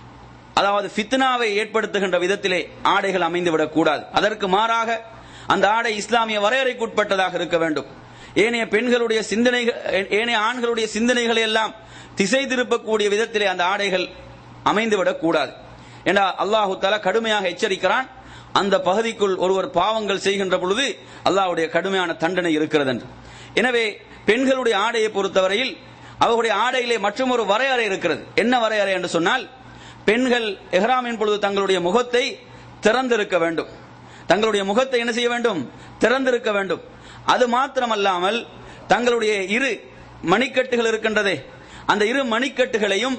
அதாவது ஃபித்னாவை ஏற்படுத்துகின்ற விதத்திலே ஆடைகள் அமைந்துவிடக் கூடாது அதற்கு மாறாக அந்த ஆடை இஸ்லாமிய வரையறைக்குட்பட்டதாக இருக்க வேண்டும் ஏனைய பெண்களுடைய சிந்தனைகள் ஏனைய ஆண்களுடைய சிந்தனைகளை எல்லாம் திசை திருப்பக்கூடிய விதத்திலே அந்த ஆடைகள் அமைந்துவிடக் கூடாது ஏன்னா அல்லாஹு தஆலா கடுமையாக எச்சரிக்கிறான் அந்த பகுதிக்குள் ஒருவர் பாவங்கள் செய்கின்ற பொழுது அல்லாஹ்வுடைய கடுமையான தண்டனை இருக்கிறது என்று எனவே பெண்களுடைய ஆடையை பொறுத்தவரையில் அவர்களுடைய ஆடையிலே மற்றும் ஒரு வரையறை இருக்கிறது என்ன வரையறை என்று சொன்னால் பெண்கள் எஹ்ராமின் பொழுது தங்களுடைய முகத்தை திறந்திருக்க வேண்டும் தங்களுடைய முகத்தை என்ன செய்ய வேண்டும் திறந்திருக்க வேண்டும் அது மாத்திரமல்லாமல் தங்களுடைய இரு மணிக்கட்டுகள் இருக்கின்றதே அந்த இரு மணிக்கட்டுகளையும்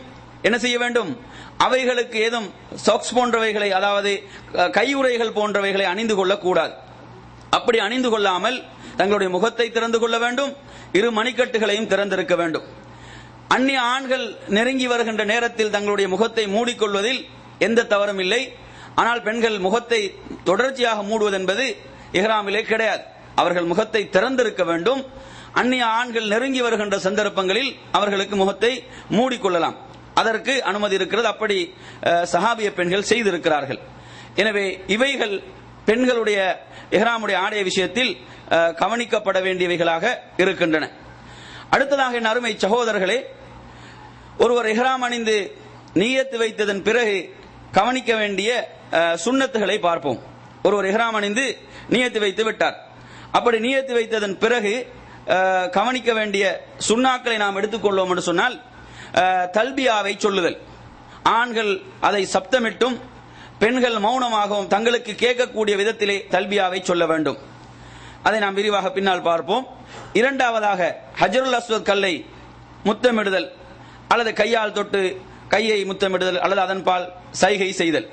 என்ன செய்ய வேண்டும் அவைகளுக்கு ஏதும் சாக்ஸ் போன்றவைகளை அதாவது அஹ், கையுறைகள் போன்றவைகளை அணிந்து கொள்ளக்கூடாது அப்படி அணிந்து கொள்ளாமல் தங்களுடைய முகத்தை திறந்து கொள்ள வேண்டும் இரு மணிக்கட்டுகளையும் திறந்திருக்க வேண்டும் அந்நிய ஆண்கள் நெருங்கி வருகின்ற நேரத்தில் தங்களுடைய முகத்தை மூடிக்கொள்வதில் எந்த தவறும் இல்லை ஆனால் பெண்கள் முகத்தை தொடர்ச்சியாக மூடுவது என்பது இஹ்ராமிலே கிடையாது அவர்கள் முகத்தை திறந்திருக்க வேண்டும் அந்நிய ஆண்கள் நெருங்கி வருகின்ற சந்தர்ப்பங்களில் அவர்களுக்கு முகத்தை மூடிக்கொள்ளலாம் அதற்கு அனுமதி இருக்கிறது அப்படி அஹ், சஹாபிய பெண்கள் செய்திருக்கிறார்கள் எனவே இவைகள் பெண்களுடைய இஹ்ராமுடைய ஆடைய விஷயத்தில் அஹ், கவனிக்கப்பட வேண்டியவைகளாக இருக்கின்றன அடுத்ததாக என் அருமை சகோதரர்களே ஒருவர் இஹ்ராம் அணிந்து நீயத்து வைத்ததன் பிறகு கவனிக்க வேண்டிய அஹ், சுன்னத்துகளை பார்ப்போம் ஒருவர் இஹ்ராம் அணிந்து நியத்து வைத்து விட்டார் அப்படி நியத்து வைத்ததன் பிறகு அஹ், கவனிக்க வேண்டிய சுண்ணாக்களை நாம் எடுத்துக்கொள்வோம் என்று சொன்னால் அஹ், தல்பியாவை சொல்லுதல் ஆண்கள் அதை சப்தமிட்டும் பெண்கள் மௌனமாகவும் தங்களுக்கு கேட்கக்கூடிய விதத்திலே தல்பியாவை சொல்ல வேண்டும் அதை நாம் விரிவாக பின்னால் பார்ப்போம் இரண்டாவதாக ஹஜருல் அஸ்வத் கல்லை முத்தமிடுதல் அல்லது கையால் தொட்டு கையை முத்தமிடுதல் அல்லது அதன் பால் சைகை செய்தல்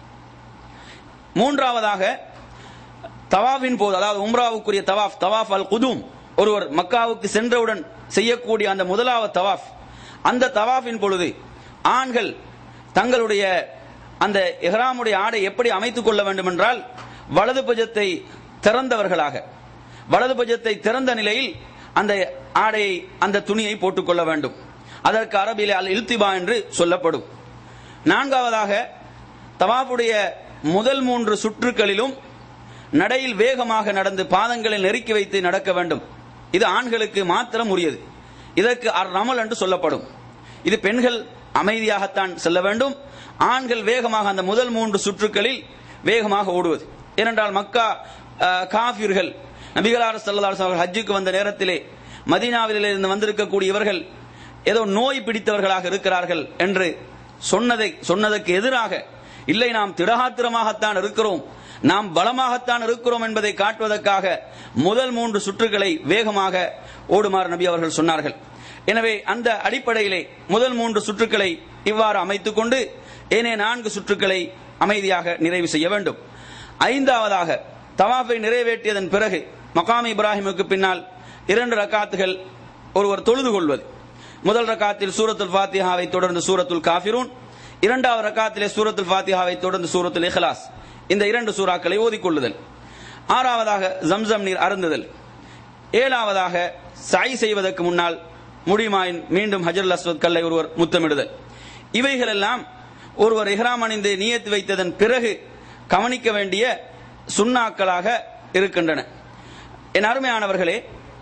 மூன்றாவதாக தவாஃபின் போது அதாவது உம்ராவுக்குரிய தவாஃப் தவாஃப் அல் குதும் ஒருவர் மக்காவுக்கு சென்றவுடன் செய்யக்கூடிய அந்த முதலாவது தவாஃப் அந்த தவாஃபின் பொழுது ஆண்கள் தங்களுடைய அந்த இஹ்ராமுடைய ஆடை எப்படி அமைத்துக் கொள்ள வேண்டும் என்றால் வலது புஜத்தை திறந்தவர்களாக வலது புஜத்தை திறந்த நிலையில் அந்த ஆடையை அந்த துணியை போட்டுக்கொள்ள வேண்டும் அதற்கு அரபிலே அல் இல்திபா என்று சொல்லப்படும் நான்காவதாக தவாஃபுடைய முதல் மூன்று சுற்றுகளிலும் நடையில் வேகமாக நடந்து பாதங்களை நெருக்கி வைத்து நடக்க வேண்டும் இது ஆண்களுக்கு மாத்திரம் உரியது இதற்கு அர் ரமல் என்று சொல்லப்படும் இது பெண்கள் அமைதியாகத்தான் செல்ல வேண்டும் ஆண்கள் வேகமாக அந்த முதல் மூன்று சுற்றுகளில் வேகமாக ஓடுவது ஏனென்றால் மக்கா அஹ், காஃபிர்கள் நபிகளார் சல்லல்லாஹு அலைஹி வஸல்லம் ஹஜ்ஜுக்கு வந்த நேரத்திலே மதீனாவிலே இருந்து வந்திருக்கக்கூடிய இவர்கள் ஏதோ நோய் பிடித்தவர்களாக இருக்கிறார்கள் என்று சொன்னதை சொன்னதற்கு எதிராக இல்லை நாம் திடகாத்திரமாகத்தான் இருக்கிறோம் நாம் பலமாகத்தான் இருக்கிறோம் என்பதை காட்டுவதற்காக முதல் மூன்று சுற்றுகளை வேகமாக ஓடுமாறு நபி அவர்கள் சொன்னார்கள் எனவே அந்த அடிப்படையிலே முதல் மூன்று சுற்றுக்களை இவ்வாறு அமைத்துக் கொண்டு ஏனைய நான்கு சுற்றுக்களை அமைதியாக நிறைவு செய்ய வேண்டும் ஐந்தாவதாக தவாஃபை நிறைவேற்றியதன் பிறகு மகாம் இப்ராஹிமுக்கு பின்னால் இரண்டு ரக்காத்துகள் ஒருவர் தொழுது கொள்வது முதல் ரக்காத்தில் சூரத்துல் ஃபாத்திஹாவை தொடர்ந்து சூரத்துல் காஃபிரூன் இரண்டாவது ரக்காத்திலே சூரத்துல் ஃபாத்திஹாவை தொடர்ந்து சூரத்துல் இஹ்லாஸ் இந்த இரண்டு சூறாக்களை ஓதிக்கொள்ளுதல் ஆறாவதாக ஜம்சம் நீர் அருந்துதல் ஏழாவதாக சாய் செய்வதற்கு முன்னால் முடியுமாயின் மீண்டும் ஹஜர் அஸ்வத் கல்லை ஒருவர் முத்தமிடுதல் இவைகளெல்லாம் ஒருவர் இஹ்ராம் அணிந்து நியத்து வைத்ததன் பிறகு கவனிக்க வேண்டிய சுண்ணாக்களாக இருக்கின்றன என் அருமையானவர்களே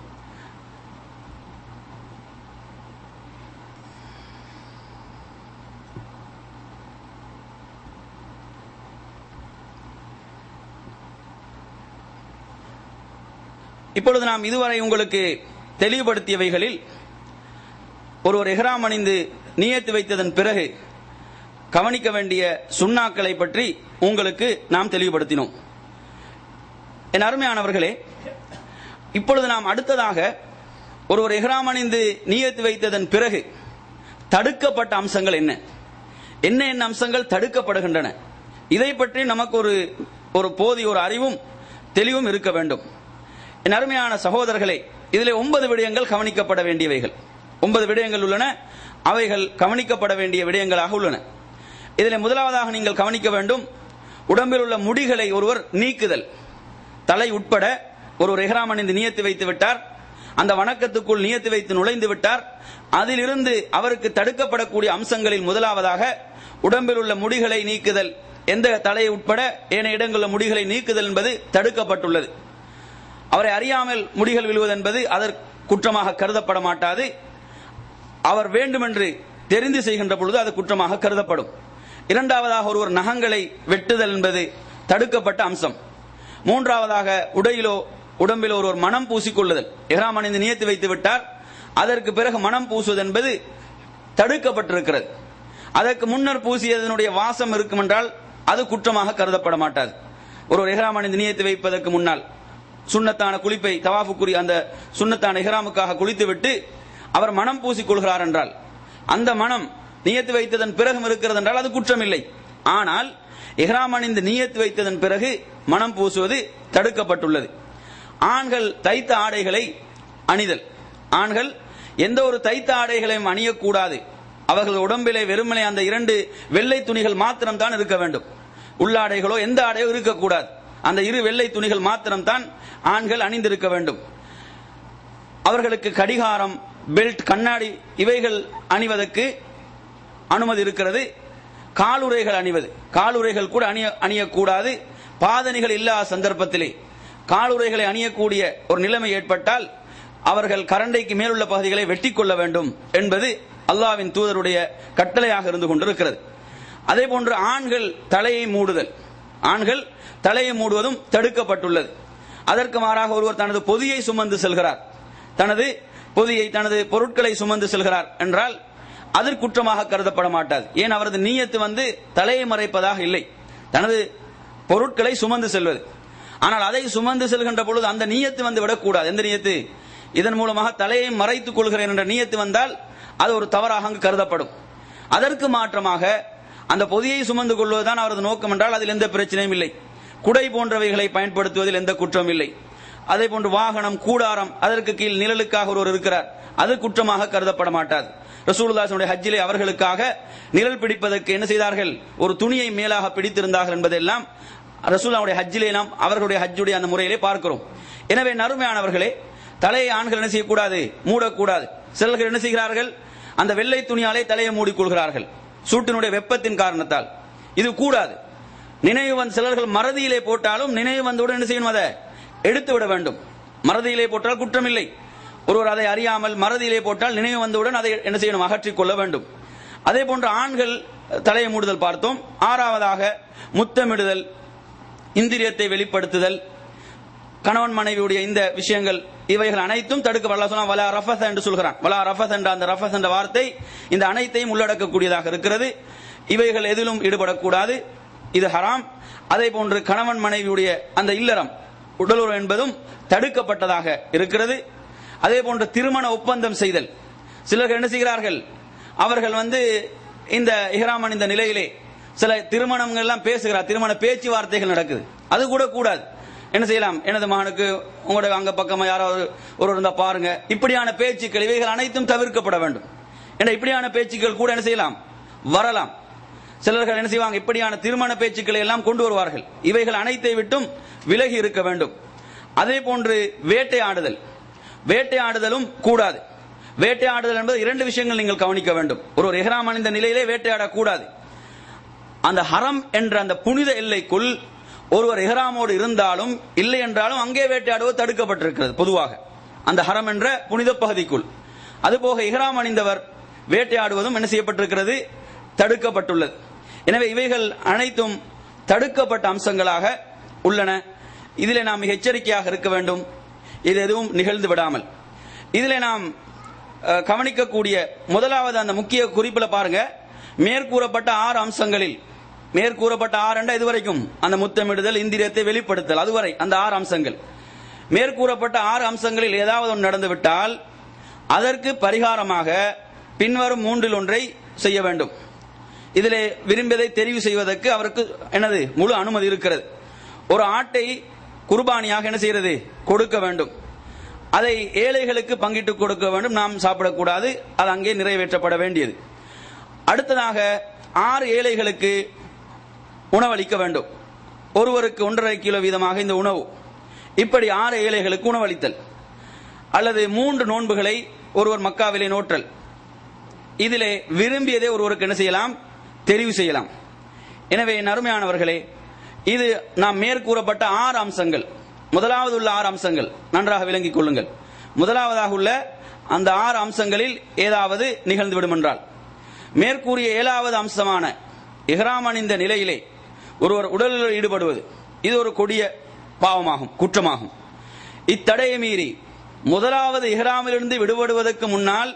இப்பொழுது நாம் இதுவரை உங்களுக்கு தெளிவுபடுத்தியவைகளில் ஒருவர் எஹ்ராம் அணிந்து நியத்து வைத்ததன் பிறகு கவனிக்க வேண்டிய சுண்ணாக்களை பற்றி உங்களுக்கு நாம் தெளிவுபடுத்தினோம் என் அருமையானவர்களே இப்பொழுது நாம் அடுத்ததாக ஒருவர் எஹ்ராம் அணிந்து நியத்து வைத்ததன் பிறகு தடுக்கப்பட்ட அம்சங்கள் என்ன என்ன என்ன அம்சங்கள் தடுக்கப்படுகின்றன இதை பற்றி நமக்கு ஒரு ஒரு போதிய ஒரு அறிவும் தெளிவும் இருக்க வேண்டும் என் அருமையான சகோதரர்களே இதில் ஒன்பது விடயங்கள் கவனிக்கப்பட வேண்டியவைகள் ஒன்பது விடயங்கள் உள்ளன அவைகள் கவனிக்கப்பட வேண்டிய விடயங்களாக உள்ளன இதில் முதலாவதாக நீங்கள் கவனிக்க வேண்டும் உடம்பில் உள்ள முடிகளை ஒருவர் நீக்குதல் தலை உட்பட ஒருவர் எஹ்ராம் அணிந்து நியத்து வைத்து விட்டார் அந்த வணக்கத்துக்குள் நியத்து வைத்து நுழைந்து விட்டார் அதிலிருந்து அவருக்கு தடுக்கப்படக்கூடிய அம்சங்களில் முதலாவதாக உடம்பில் உள்ள முடிகளை நீக்குதல் எந்த தலை உட்பட ஏனைய இடங்களில் முடிகளை நீக்குதல் என்பது தடுக்கப்பட்டுள்ளது அவரை அறியாமல் முடிகள் விழுவது என்பது அதற்கு குற்றமாக கருதப்பட மாட்டாது அவர் வேண்டுமென்று தெரிந்து செய்கின்ற பொழுது அது குற்றமாக கருதப்படும் இரண்டாவதாக ஒருவர் நகங்களை வெட்டுதல் என்பது தடுக்கப்பட்ட அம்சம் மூன்றாவதாக உடையிலோ உடம்பிலோ ஒருவர் மனம் பூசிக்கொள்ளுதல் எஹ்ராம் அணிந்து நியத்து வைத்து விட்டார் அதற்கு பிறகு மனம் பூசுவது என்பது தடுக்கப்பட்டிருக்கிறது அதற்கு முன்னர் பூசியதனுடைய வாசம் இருக்கும் என்றால் அது குற்றமாக கருதப்பட மாட்டாது ஒரு எஹ்ராம் அணிந்து நியத்து வைப்பதற்கு முன்னால் சுண்ணத்தான குளிப்பை தவாஃபுக்குரிய அந்த சுண்ணத்தான இஹ்ராமுக்காக குளித்துவிட்டு அவர் மனம் பூசிக் கொள்கிறார் என்றால் அந்த மனம் நியத்து வைத்ததன் பிறகும் இருக்கிறது என்றால் அது குற்றம் இல்லை ஆனால் இஹ்ராம் அணிந்து நியத்து வைத்ததன் பிறகு மனம் பூசுவது தடுக்கப்பட்டுள்ளது ஆண்கள் தைத்த ஆடைகளை அணிதல் ஆண்கள் எந்த ஒரு தைத்த ஆடைகளையும் அணியக்கூடாது அவர்கள் உடம்பிலே வெறுமனே அந்த இரண்டு வெள்ளை துணிகள் மாத்திரம் தான் இருக்க வேண்டும் உள்ளாடைகளோ எந்த ஆடையோ இருக்கக்கூடாது அந்த இரு வெள்ளை துணிகள் மாத்திரம் தான் ஆண்கள் அணிந்திருக்க வேண்டும் அவர்களுக்கு கடிகாரம் பெல்ட் கண்ணாடி இவைகள் அணிவதற்கு அனுமதி இருக்கிறது காலுறைகள் அணிவது காலுறைகள் கூட அணிய அணியக்கூடாது பாதணிகள் இல்லாத சந்தர்ப்பத்திலே காலுறைகளை அணியக்கூடிய ஒரு நிலைமை ஏற்பட்டால் அவர்கள் கரண்டைக்கு மேலுள்ள பகுதிகளை வெட்டி கொள்ள வேண்டும் என்பது அல்லாவின் தூதருடைய கட்டளையாக இருந்து கொண்டிருக்கிறது அதே போன்று ஆண்கள் தலையை மூடுதல் ஆண்கள் தலையை மூடுவதும் தடுக்கப்பட்டுள்ளது அதற்கு மாறாக ஒருவர் தனது பொதியை சுமந்து செல்கிறார் தனது பொதியை தனது பொருட்களை சுமந்து செல்கிறார் என்றால் அது குற்றமாக கருதப்பட மாட்டாது ஏன் அவரது நீயத்து வந்து தலையை மறைப்பதாக இல்லை தனது பொருட்களை சுமந்து செல்வது ஆனால் அதை சுமந்து செல்கின்ற பொழுது அந்த நீயத்து வந்து விடக்கூடாது எந்த நீயத்து இதன் மூலமாக தலையை மறைத்துக் கொள்கிறேன் என்ற நீயத்து வந்தால் அது ஒரு தவறாக அங்கு கருதப்படும் அதற்கு மாற்றமாக அந்த பொதியை சுமந்து கொள்வதுதான் அவரது நோக்கம் என்றால் அதில் எந்த பிரச்சனையும் இல்லை குடை போன்றவைகளை பயன்படுத்துவதில் எந்த குற்றம் இல்லை அதே போன்று வாகனம் கூடாரம் அதற்கு கீழ் நிழலுக்காக ஒருவர் இருக்கிறார் அது குற்றமாக கருதப்பட மாட்டாது ரசூலுல்லாசனுடைய ஹஜ்ஜிலே அவர்களுக்காக நிழல் பிடிப்பதற்கு என்ன செய்தார்கள் ஒரு துணியை மேலாக பிடித்திருந்தார்கள் என்பதெல்லாம் ரசூலாவுடைய ஹஜ்ஜிலே நாம் அவர்களுடைய ஹஜ்ஜுடைய அந்த முறையிலே பார்க்கிறோம் எனவே நறுமையானவர்களே தலையை ஆண்கள் என்ன செய்யக்கூடாது மூடக்கூடாது சிலர்கள் என்ன செய்கிறார்கள் அந்த வெள்ளை துணியாலே தலையை மூடிக்கொள்கிறார்கள் சூட்டினுடைய வெப்பத்தின் காரணத்தால் இது கூடாது நினைவு வந்து சிலர்கள் மறதியிலே போட்டாலும் நினைவு வந்தவுடன் என்ன செய்யணும் அதை எடுத்து விட வேண்டும் மறதியிலே போட்டால் குற்றம் இல்லை ஒருவர் அதை அறியாமல் மறதியிலே போட்டால் நினைவு வந்தவுடன் அதை என்ன செய்யணும் அகற்றிக் கொள்ள வேண்டும் அதே போன்று ஆண்கள் தலையை மூடுதல் பார்த்தோம் ஆறாவதாக முத்தமிடுதல் இந்திரியத்தை வெளிப்படுத்துதல் கணவன் மனைவியுடைய இந்த விஷயங்கள் இவைகள் அனைத்தும் தடுக்க வல்லா சொன்னா வலா ரஃபஸ் என்று சொல்கிறான் வலா ரஃபஸ் என்ற அந்த ரஃபஸ் என்ற வார்த்தை இந்த அனைத்தையும் உள்ளடக்கக்கூடியதாக இருக்கிறது இவைகள் எதிலும் ஈடுபடக்கூடாது இது ஹராம் அதே போன்று கணவன் மனைவியுடைய அந்த இல்லறம் உடலுறவு என்பதும் தடுக்கப்பட்டதாக இருக்கிறது அதே போன்று திருமண ஒப்பந்தம் செய்தல் சிலர்கள் என்ன செய்கிறார்கள் அவர்கள் வந்து இந்த இஹ்ராமன் இந்த நிலையிலே சில திருமணங்கள் எல்லாம் பேசுகிறார் திருமண பேச்சுவார்த்தைகள் நடக்குது அது கூட கூடாது என்ன செய்யலாம் எனது மகனுக்கு உங்களோட அங்க பக்கமா யாராவது ஒரு இருந்தா பாருங்க இப்படியான பேச்சுக்கள் இவைகள் அனைத்தும் தவிர்க்கப்பட வேண்டும் ஏன்னா இப்படியான பேச்சுக்கள் கூட என்ன செய்யலாம் வரலாம் சிலர்கள் என்ன செய்வாங்க இப்படியான திருமண பேச்சுக்களை எல்லாம் கொண்டு வருவார்கள் இவைகள் அனைத்தை விட்டும் விலகி இருக்க வேண்டும் அதே போன்று வேட்டையாடுதல் வேட்டையாடுதலும் கூடாது வேட்டையாடுதல் என்பது இரண்டு விஷயங்கள் நீங்கள் கவனிக்க வேண்டும் ஒரு ஒரு எஹ்ராம் அணிந்த நிலையிலே வேட்டையாடக்கூடாது அந்த ஹரம் என்ற அந்த புனித எல்லைக்குள் ஒருவர் எஹ்ராமோடு இருந்தாலும் இல்லை என்றாலும் அங்கே வேட்டையாடுவது தடுக்கப்பட்டிருக்கிறது பொதுவாக அந்த ஹரம் என்ற புனித பகுதிக்குள் அதுபோக இஹ்ராம் அணிந்தவர் வேட்டையாடுவதும் என்ன செய்யப்பட்டிருக்கிறது தடுக்கப்பட்டுள்ளது எனவே இவைகள் அனைத்தும் தடுக்கப்பட்ட அம்சங்களாக உள்ளன இதிலே நாம் மிக எச்சரிக்கையாக இருக்க வேண்டும் இது எதுவும் நிகழ்ந்து விடாமல் இதிலே நாம் அஹ், கவனிக்கக்கூடிய முதலாவது அந்த முக்கிய குறிப்பில் பாருங்க மேற்கூறப்பட்ட ஆறு அம்சங்களில் மேற்கூறப்பட்ட ஆறு என்ற இதுவரைக்கும் அந்த முத்தமிடுதல் இந்திரியத்தை வெளிப்படுத்தல் அதுவரை அந்த ஆறு அம்சங்கள் மேற்கூறப்பட்ட ஆறு அம்சங்களில் ஏதாவது ஒன்று நடந்துவிட்டால் அதற்கு பரிகாரமாக பின்வரும் மூன்றில் ஒன்றை செய்ய வேண்டும் இதிலே விரும்பியதை தெரிவு செய்வதற்கு அவருக்கு என்னது முழு அனுமதி இருக்கிறது ஒரு ஆட்டை குர்பானியாக என்ன செய்யறது கொடுக்க வேண்டும் அதை ஏழைகளுக்கு பங்கிட்டு கொடுக்க வேண்டும் நாம் சாப்பிடக்கூடாது அது அங்கே நிறைவேற்றப்பட வேண்டியது அடுத்ததாக ஆறு ஏழைகளுக்கு உணவளிக்க வேண்டும் ஒருவருக்கு ஒன்றரை கிலோ வீதமாக இந்த உணவு இப்படி ஆறு ஏழைகளுக்கு உணவளித்தல் அல்லது மூன்று நோன்புகளை ஒருவர் மக்காவிலே நோற்றல் இதிலே விரும்பியதை ஒருவருக்கு என்ன செய்யலாம் தெரிவு செய்யலாம் எனவே என் அருமையானவர்களே இது நாம் மேற்கூறப்பட்ட ஆறு அம்சங்கள் முதலாவது உள்ள ஆறு அம்சங்கள் நன்றாக விளங்கிக் கொள்ளுங்கள் முதலாவதாக உள்ள அந்த ஆறு அம்சங்களில் ஏதாவது நிகழ்ந்துவிடும் என்றால் மேற்கூறிய ஏழாவது அம்சமான இஹ்ராம் அணிந்த நிலையிலே ஒருவர் உடலில் ஈடுபடுவது இது ஒரு கொடிய பாவமாகும் குற்றமாகும் இத்தடையை மீறி முதலாவது இஹ்ராமிலிருந்து விடுபடுவதற்கு முன்னால்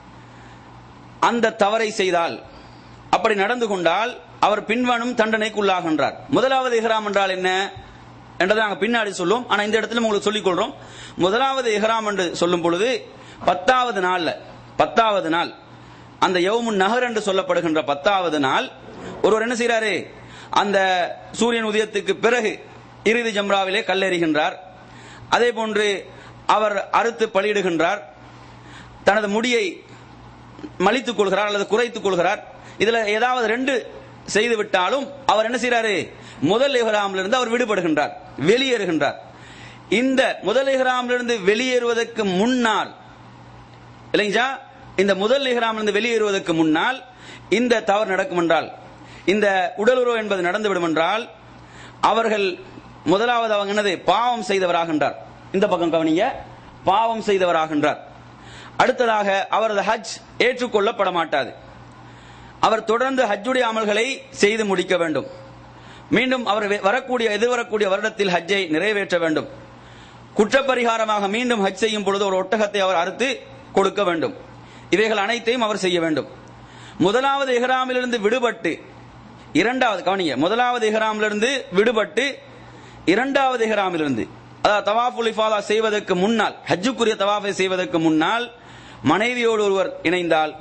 அந்த தவறை செய்தால் அப்படி நடந்து கொண்டால் அவர் பின்வரும் தண்டனைக்குள்ளாகின்றார் முதலாவது இஹ்ராம் என்றால் என்ன என்றதை நாங்கள் பின்னாடி சொல்லுவோம் ஆனா இந்த இடத்துல உங்களுக்கு சொல்லிக் கொள்றோம் முதலாவது இஹ்ராம் என்று சொல்லும் பொழுது பத்தாவது நாள்ல பத்தாவது நாள் அந்த யவுமுன் நகர் என்று சொல்லப்படுகின்ற பத்தாவது நாள் ஒருவர் என்ன செய்யறாரு அந்த சூரியன் உதயத்துக்கு பிறகு இறுதி ஜம்ராவிலே கல்லெறிகின்றார் அதே போன்று அவர் அறுத்து பலியிடுகின்றார் தனது முடியை மலித்துக் கொள்கிறார் அல்லது குறைத்துக் கொள்கிறார் இதுல ஏதாவது ரெண்டு செய்து விட்டாலும் அவர் என்ன செய்யறாரு முதல் இஹ்ராமிலிருந்து அவர் விடுபடுகின்றார் வெளியேறுகின்றார் இந்த முதல் இஹ்ராமிலிருந்து வெளியேறுவதற்கு முன்னால் இல்லைங்களா இந்த முதல் இஹ்ராமிலிருந்து வெளியேறுவதற்கு முன்னால் இந்த தவறு நடக்கும் என்றால் இந்த உடலுறவு என்பது நடந்துவிடும் என்றால் அவர்கள் முதலாவது அவங்க என்னது பாவம் செய்தவராகின்றார் இந்த பக்கம் கவனிங்க பாவம் செய்தவராகின்றார் அடுத்ததாக அவரது ஹஜ் ஏற்றுக்கொள்ளப்பட மாட்டாது அவர் தொடர்ந்து ஹஜ்ஜுடைய அமல்களை செய்து முடிக்க வேண்டும் மீண்டும் அவர் வெ- வரக்கூடிய எதிர்வரக்கூடிய வருடத்தில் ஹஜ்ஜை நிறைவேற்ற வேண்டும் குற்றப்பரிகாரமாக மீண்டும் ஹஜ் செய்யும் பொழுது ஒரு ஒட்டகத்தை அவர் அறுத்து கொடுக்க வேண்டும் இவைகள் அனைத்தையும் அவர் செய்ய வேண்டும் முதலாவது இஹ்ராமிலிருந்து விடுபட்டு இரண்டாவது கவனிங்க முதலாவது இஹ்ராமிலிருந்து விடுபட்டு இரண்டாவது இஹ்ராமிலிருந்து அதாவது தவாஃபுல் இஃபாதா செய்வதற்கு முன்னால் ஹஜ்ஜுக்குரிய தவாஃபை செய்வதற்கு முன்னால் மனைவியோடு ஒருவர் இணைந்தால்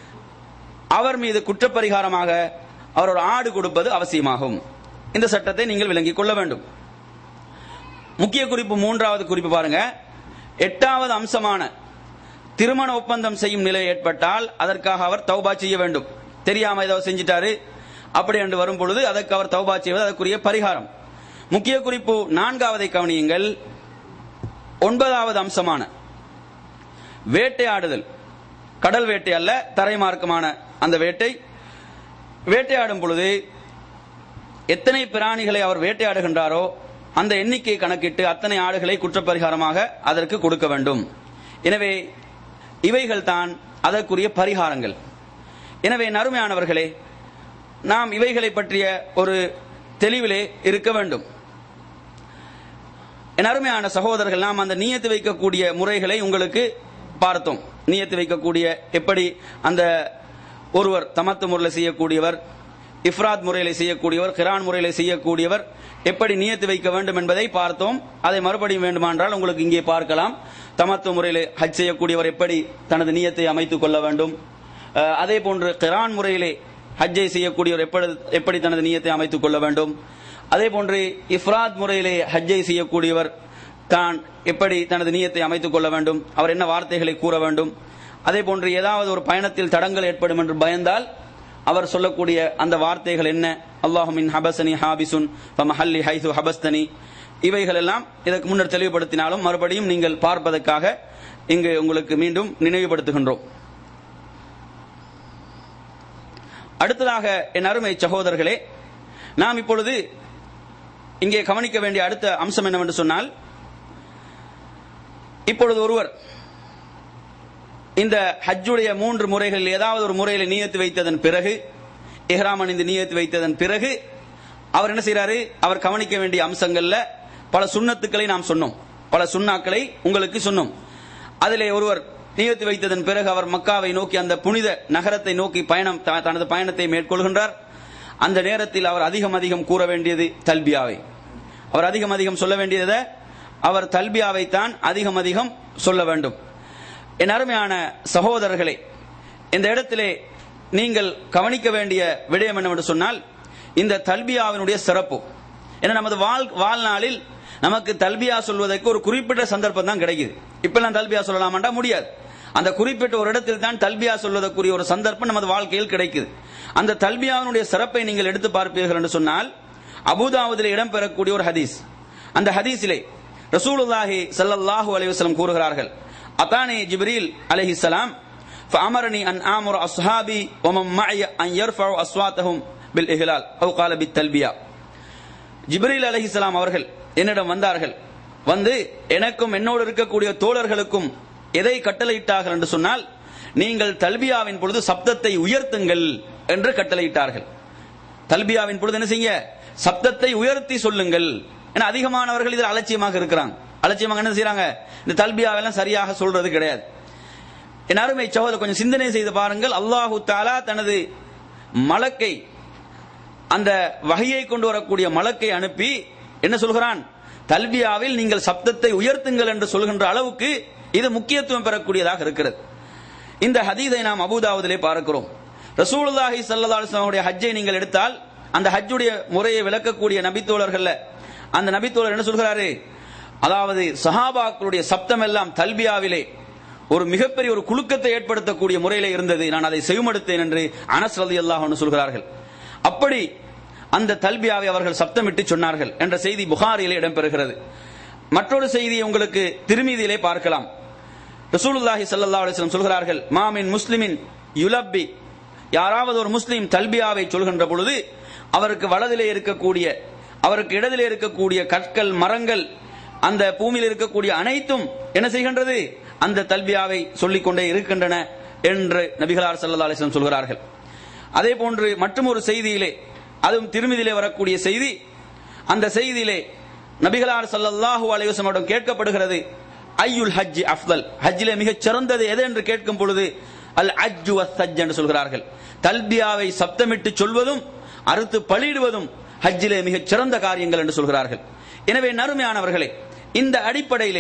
அவர் மீது குற்றப்பரிகாரமாக அவர் ஒரு ஆடு கொடுப்பது அவசியமாகும் இந்த சட்டத்தை நீங்கள் விளங்கிக் கொள்ள வேண்டும் முக்கிய குறிப்பு மூன்றாவது குறிப்பு பாருங்க எட்டாவது அம்சமான திருமண ஒப்பந்தம் செய்யும் நிலை ஏற்பட்டால் அதற்காக அவர் தௌபா செய்ய வேண்டும் தெரியாம ஏதோ செஞ்சிட்டாரு அப்படி என்று வரும் பொழுது அதற்கு அவர் தௌபா செய்வது அதற்குரிய பரிகாரம் முக்கிய குறிப்பு நான்காவதை கவனியுங்கள் ஒன்பதாவது அம்சமான வேட்டையாடுதல் கடல் வேட்டை அல்ல தரைமார்க்கமான அந்த வேட்டை வேட்டையாடும் பொழுது எத்தனை பிராணிகளை அவர் வேட்டையாடுகின்றாரோ அந்த எண்ணிக்கையை கணக்கிட்டு அத்தனை ஆடுகளை குற்றப்பரிகாரமாக அதற்கு கொடுக்க வேண்டும் எனவே இவைகள் தான் அதற்குரிய பரிகாரங்கள் எனவே நறுமையானவர்களே நாம் இவைகளை பற்றிய ஒரு தெளிவிலே இருக்க வேண்டும் என் அருமையான சகோதரர்கள் நாம் அந்த நியத்து வைக்கக்கூடிய முறைகளை உங்களுக்கு பார்த்தோம் நியத்து வைக்கக்கூடிய எப்படி அந்த ஒருவர் தமத்து முறையில் செய்யக்கூடியவர் இஃப்ராத் முறையில் செய்யக்கூடியவர் கிரான் முறையில் செய்யக்கூடியவர் எப்படி நியத்து வைக்க வேண்டும் என்பதை பார்த்தோம் அதை மறுபடியும் வேண்டுமானால் உங்களுக்கு இங்கே பார்க்கலாம் தமத்து முறையில் ஹஜ் செய்யக்கூடியவர் எப்படி தனது நியத்தை அமைத்துக் கொள்ள வேண்டும் அஹ், அதே போன்று கிரான் முறையிலே ஹஜ்ஜை செய்யக்கூடியவர் எப்படி எப்படி தனது நியத்தை அமைத்துக் கொள்ள வேண்டும் அதே போன்று இஃப்ராத் முறையிலே ஹஜ்ஜை செய்யக்கூடியவர் தான் எப்படி தனது நியத்தை அமைத்துக் கொள்ள வேண்டும் அவர் என்ன வார்த்தைகளை கூற வேண்டும் அதே போன்று ஏதாவது ஒரு பயணத்தில் தடங்கள் ஏற்படும் என்று பயந்தால் அவர் சொல்லக்கூடிய அந்த வார்த்தைகள் என்ன அல்லாஹுமின் ஹபசனி ஹாபிசுன் ஃபமஹல்லி ஹைசு ஹபஸ்தனி இவைகள் எல்லாம் இதற்கு முன்னர் தெளிவுபடுத்தினாலும் மறுபடியும் நீங்கள் பார்ப்பதற்காக இங்கு உங்களுக்கு மீண்டும் நினைவுபடுத்துகின்றோம் அடுத்ததாக என் அருமை சகோதரர்களே நாம் இப்பொழுது இங்கே கவனிக்க வேண்டிய அடுத்த அம்சம் என்னவென்று சொன்னால் இப்பொழுது ஒருவர் இந்த ஹஜ்ஜுடைய மூன்று முறைகளில் ஏதாவது ஒரு முறையில் நியத்து வைத்ததன் பிறகு இஹ்ராம் அணிந்து நியத்து வைத்ததன் பிறகு அவர் என்ன செய்றாரு அவர் கவனிக்க வேண்டிய அம்சங்கள்ல பல சுண்ணத்துக்களை நாம் சொன்னோம் பல சுண்ணாக்களை உங்களுக்கு சொன்னோம் அதிலே ஒருவர் நியத்து வைத்ததன் பிறகு அவர் மக்காவை நோக்கி அந்த புனித நகரத்தை நோக்கி பயணம் த- தனது பயணத்தை மேற்கொள்கின்றார் அந்த நேரத்தில் அவர் அதிகம் அதிகம் கூற வேண்டியது தல்பியாவை அவர் அதிகம் அதிகம் சொல்ல வேண்டியதை அவர் தல்பியாவை தான் அதிகம் அதிகம் சொல்ல வேண்டும் என் அருமையான சகோதரர்களே இந்த இடத்திலே நீங்கள் கவனிக்க வேண்டிய விடயம் என்னவென்று சொன்னால் இந்த தல்பியாவினுடைய சிறப்பு ஏன்னா நமது வாழ் வாழ்நாளில் நமக்கு தல்பியா சொல்வதற்கு ஒரு குறிப்பிட்ட சந்தர்ப்பம் தான் கிடைக்குது இப்பெல்லாம் தல்பியா சொல்லலாமாண்டா முடியாது அந்த குறிப்பிட்ட ஒரு இடத்தில் தான் தல்பியா சொல்வதற்குரிய ஒரு சந்தர்ப்பம் நமது வாழ்க்கையில் கிடைக்குது அந்த தல்பியாவினுடைய சிறப்பை நீங்கள் எடுத்து பார்ப்பீர்கள் என்று சொன்னால் அபுதாவுதில் இடம்பெறக்கூடிய ஒரு ஹதீஸ் அந்த ஹதீஸிலே ரசூலுல்லாஹி ஸல்லல்லாஹு அலைஹி வஸல்லம் கூறுகிறார்கள் அத்தானி ஜிப்ரீல் அலைஹிஸ்ஸலாம் فأمرني أن آمر أصحابي ومن معي أن يرفعوا أصواتهم بالإهلال أو قال بالتلبية ஜிப்ரீல் அலைஹிஸ்ஸலாம் அவர்கள் என்னிடம் வந்தார்கள் வந்து எனக்கும் என்னோடு இருக்கக்கூடிய தோழர்களுக்கும் எதை கட்டளையிட்டார்கள் என்று சொன்னால் நீங்கள் தல்பியாவின் பொழுது சப்தத்தை உயர்த்துங்கள் என்று கட்டளையிட்டார்கள் தல்பியாவின் பொழுது என்ன செய்ய சப்தத்தை உயர்த்தி சொல்லுங்கள் ஏன்னா அதிகமானவர்கள் இதில் அலட்சியமாக இருக்கிறாங்க அலட்சியமாக என்ன செய்றாங்க இந்த தல்பியாவெல்லாம் சரியாக சொல்றது கிடையாது என் அருமை சகோதரர் கொஞ்சம் சிந்தனை செய்து பாருங்கள் அல்லாஹு தாலா தனது மலக்கை அந்த வகையை கொண்டு வரக்கூடிய மலக்கை அனுப்பி என்ன சொல்கிறான் தல்பியாவில் நீங்கள் சப்தத்தை உயர்த்துங்கள் என்று சொல்கின்ற அளவுக்கு இது முக்கியத்துவம் பெறக்கூடியதாக இருக்கிறது இந்த ஹதீதை நாம் அபுதாவுதிலே பார்க்கிறோம் ரசூலுல்லாஹி ஸல்லல்லாஹு அலைஹி வஸல்லம் ஹஜ்ஜை நீங்கள் எடுத்தால் அந்த ஹஜ்ஜுடைய முறையை விளக்கக்கூடிய நபித்தோழர்கள்ல அந்த நபித்தோழர் என்ன சொல்கிறாரு அதாவது சஹாபாக்களுடைய சப்தம் எல்லாம் தல்பியாவிலே ஒரு மிகப்பெரிய ஒரு குலுக்கத்தை ஏற்படுத்தக்கூடிய முறையிலே இருந்தது நான் அதை செவிமடுத்தேன் என்று அனஸ் ரலியல்லாஹு அன்ஹு சொல்கிறார்கள் அப்படி அந்த தல்பியாவை அவர்கள் சப்தமிட்டு சொன்னார்கள் என்ற செய்தி புகாரிலே இடம்பெறுகிறது மற்றொரு செய்தியை உங்களுக்கு திருமீதியிலே பார்க்கலாம் ரசூலுல்லாஹி ஸல்லல்லாஹு அலைஹி வஸல்லம் சொல்கிறார்கள் மாமின் முஸ்லிமின் யுலப்பி யாராவது ஒரு முஸ்லிம் தல்பியாவை சொல்கின்ற பொழுது அவருக்கு வலதிலே இருக்கக்கூடிய அவருக்கு இடதிலே இருக்கக்கூடிய கற்கள் மரங்கள் அந்த பூமியில் இருக்கக்கூடிய அனைத்தும் என்ன செய்கின்றது அந்த தல்பியாவை சொல்லிக் கொண்டே இருக்கின்றன என்று நபிகளார் ஸல்லல்லாஹு அலைஹி வஸல்லம் சொல்கிறார்கள் அதே போன்று மற்றும் ஒரு செய்தியிலே அதுவும் திருமதியிலே வரக்கூடிய செய்தி அந்த செய்தியிலே நபிகளார் ஸல்லல்லாஹு அலைஹி வஸல்லம் கேட்கப்படுகிறது ஐயுல் ஹஜ் அஃதல் ஹஜ்ஜிலே மிகச் சிறந்தது எது என்று கேட்கும் பொழுது அல் அஜ்ஜு வஸ்ஸஜ் என்று சொல்கிறார்கள் தல்பியாவை சப்தமிட்டு சொல்வதும் அறுத்து பலியிடுவதும் ஹஜ்ஜிலே மிகச் சிறந்த காரியங்கள் என்று சொல்கிறார்கள் எனவே நறுமையானவர்களே இந்த அடிப்படையிலே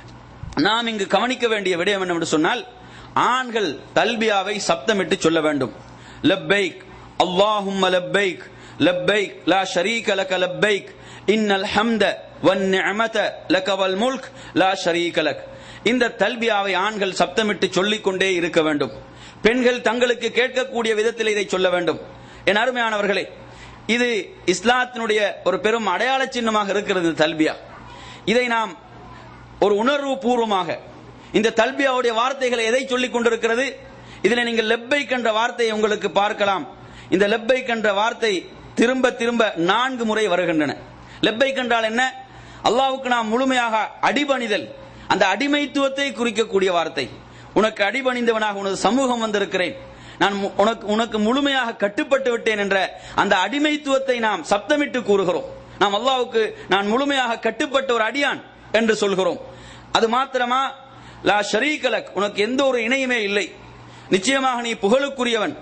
நாம் இங்கு கவனிக்க வேண்டிய விடயம் என்னவென்று சொன்னால் ஆண்கள் தல்பியாவை சப்தமிட்டு சொல்ல வேண்டும் லப்பைக் அல்லாஹும்ம லப்பைக் லப்பைக் லா ஷரீக லக லப்பைக் இன்னல் ஹம்த வன் நிஅமத லக வல் முல்க் லா ஷரீக லக் இந்த தல்பியாவை ஆண்கள் சப்தமிட்டு சொல்லிக் கொண்டே இருக்க வேண்டும் பெண்கள் தங்களுக்கு கேட்கக்கூடிய விதத்தில் இதை சொல்ல வேண்டும் என் அருமையானவர்களே இது இஸ்லாத்தினுடைய ஒரு பெரும் அடையாள சின்னமாக இருக்கிறது இந்த தல்பியா இதை நாம் ஒரு உணர்வு பூர்வமாக இந்த தல்பியாவுடைய வார்த்தைகளை எதை சொல்லிக் கொண்டிருக்கிறது இதில் நீங்கள் லெப்பைக் என்ற வார்த்தையை உங்களுக்கு பார்க்கலாம் இந்த லெப்பைக் என்ற வார்த்தை திரும்ப திரும்ப நான்கு முறை வருகின்றன லெப்பைக் என்றால் என்ன அல்லாவுக்கு நாம் முழுமையாக அடிபணிதல் அந்த அடிமைத்துவத்தை குறிக்கக்கூடிய வார்த்தை உனக்கு அடிபணிந்தவனாக உனது சமூகம் வந்திருக்கிறேன் நான் மு- உனக்கு உனக்கு முழுமையாக கட்டுப்பட்டு விட்டேன் என்ற அந்த அடிமைத்துவத்தை நாம் சப்தமிட்டு கூறுகிறோம் நாம் அல்லாவுக்கு நான் முழுமையாக கட்டுப்பட்ட ஒரு அடியான் என்று சொல்கிறோம் அது மாத்திரமா லா ஷரீகலக் உனக்கு எந்த ஒரு இணையுமே இல்லை நிச்சயமாக நீ புகழுக்குரியவன்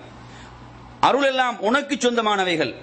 அருள் எல்லாம் உனக்கு சொந்தமானவைகள்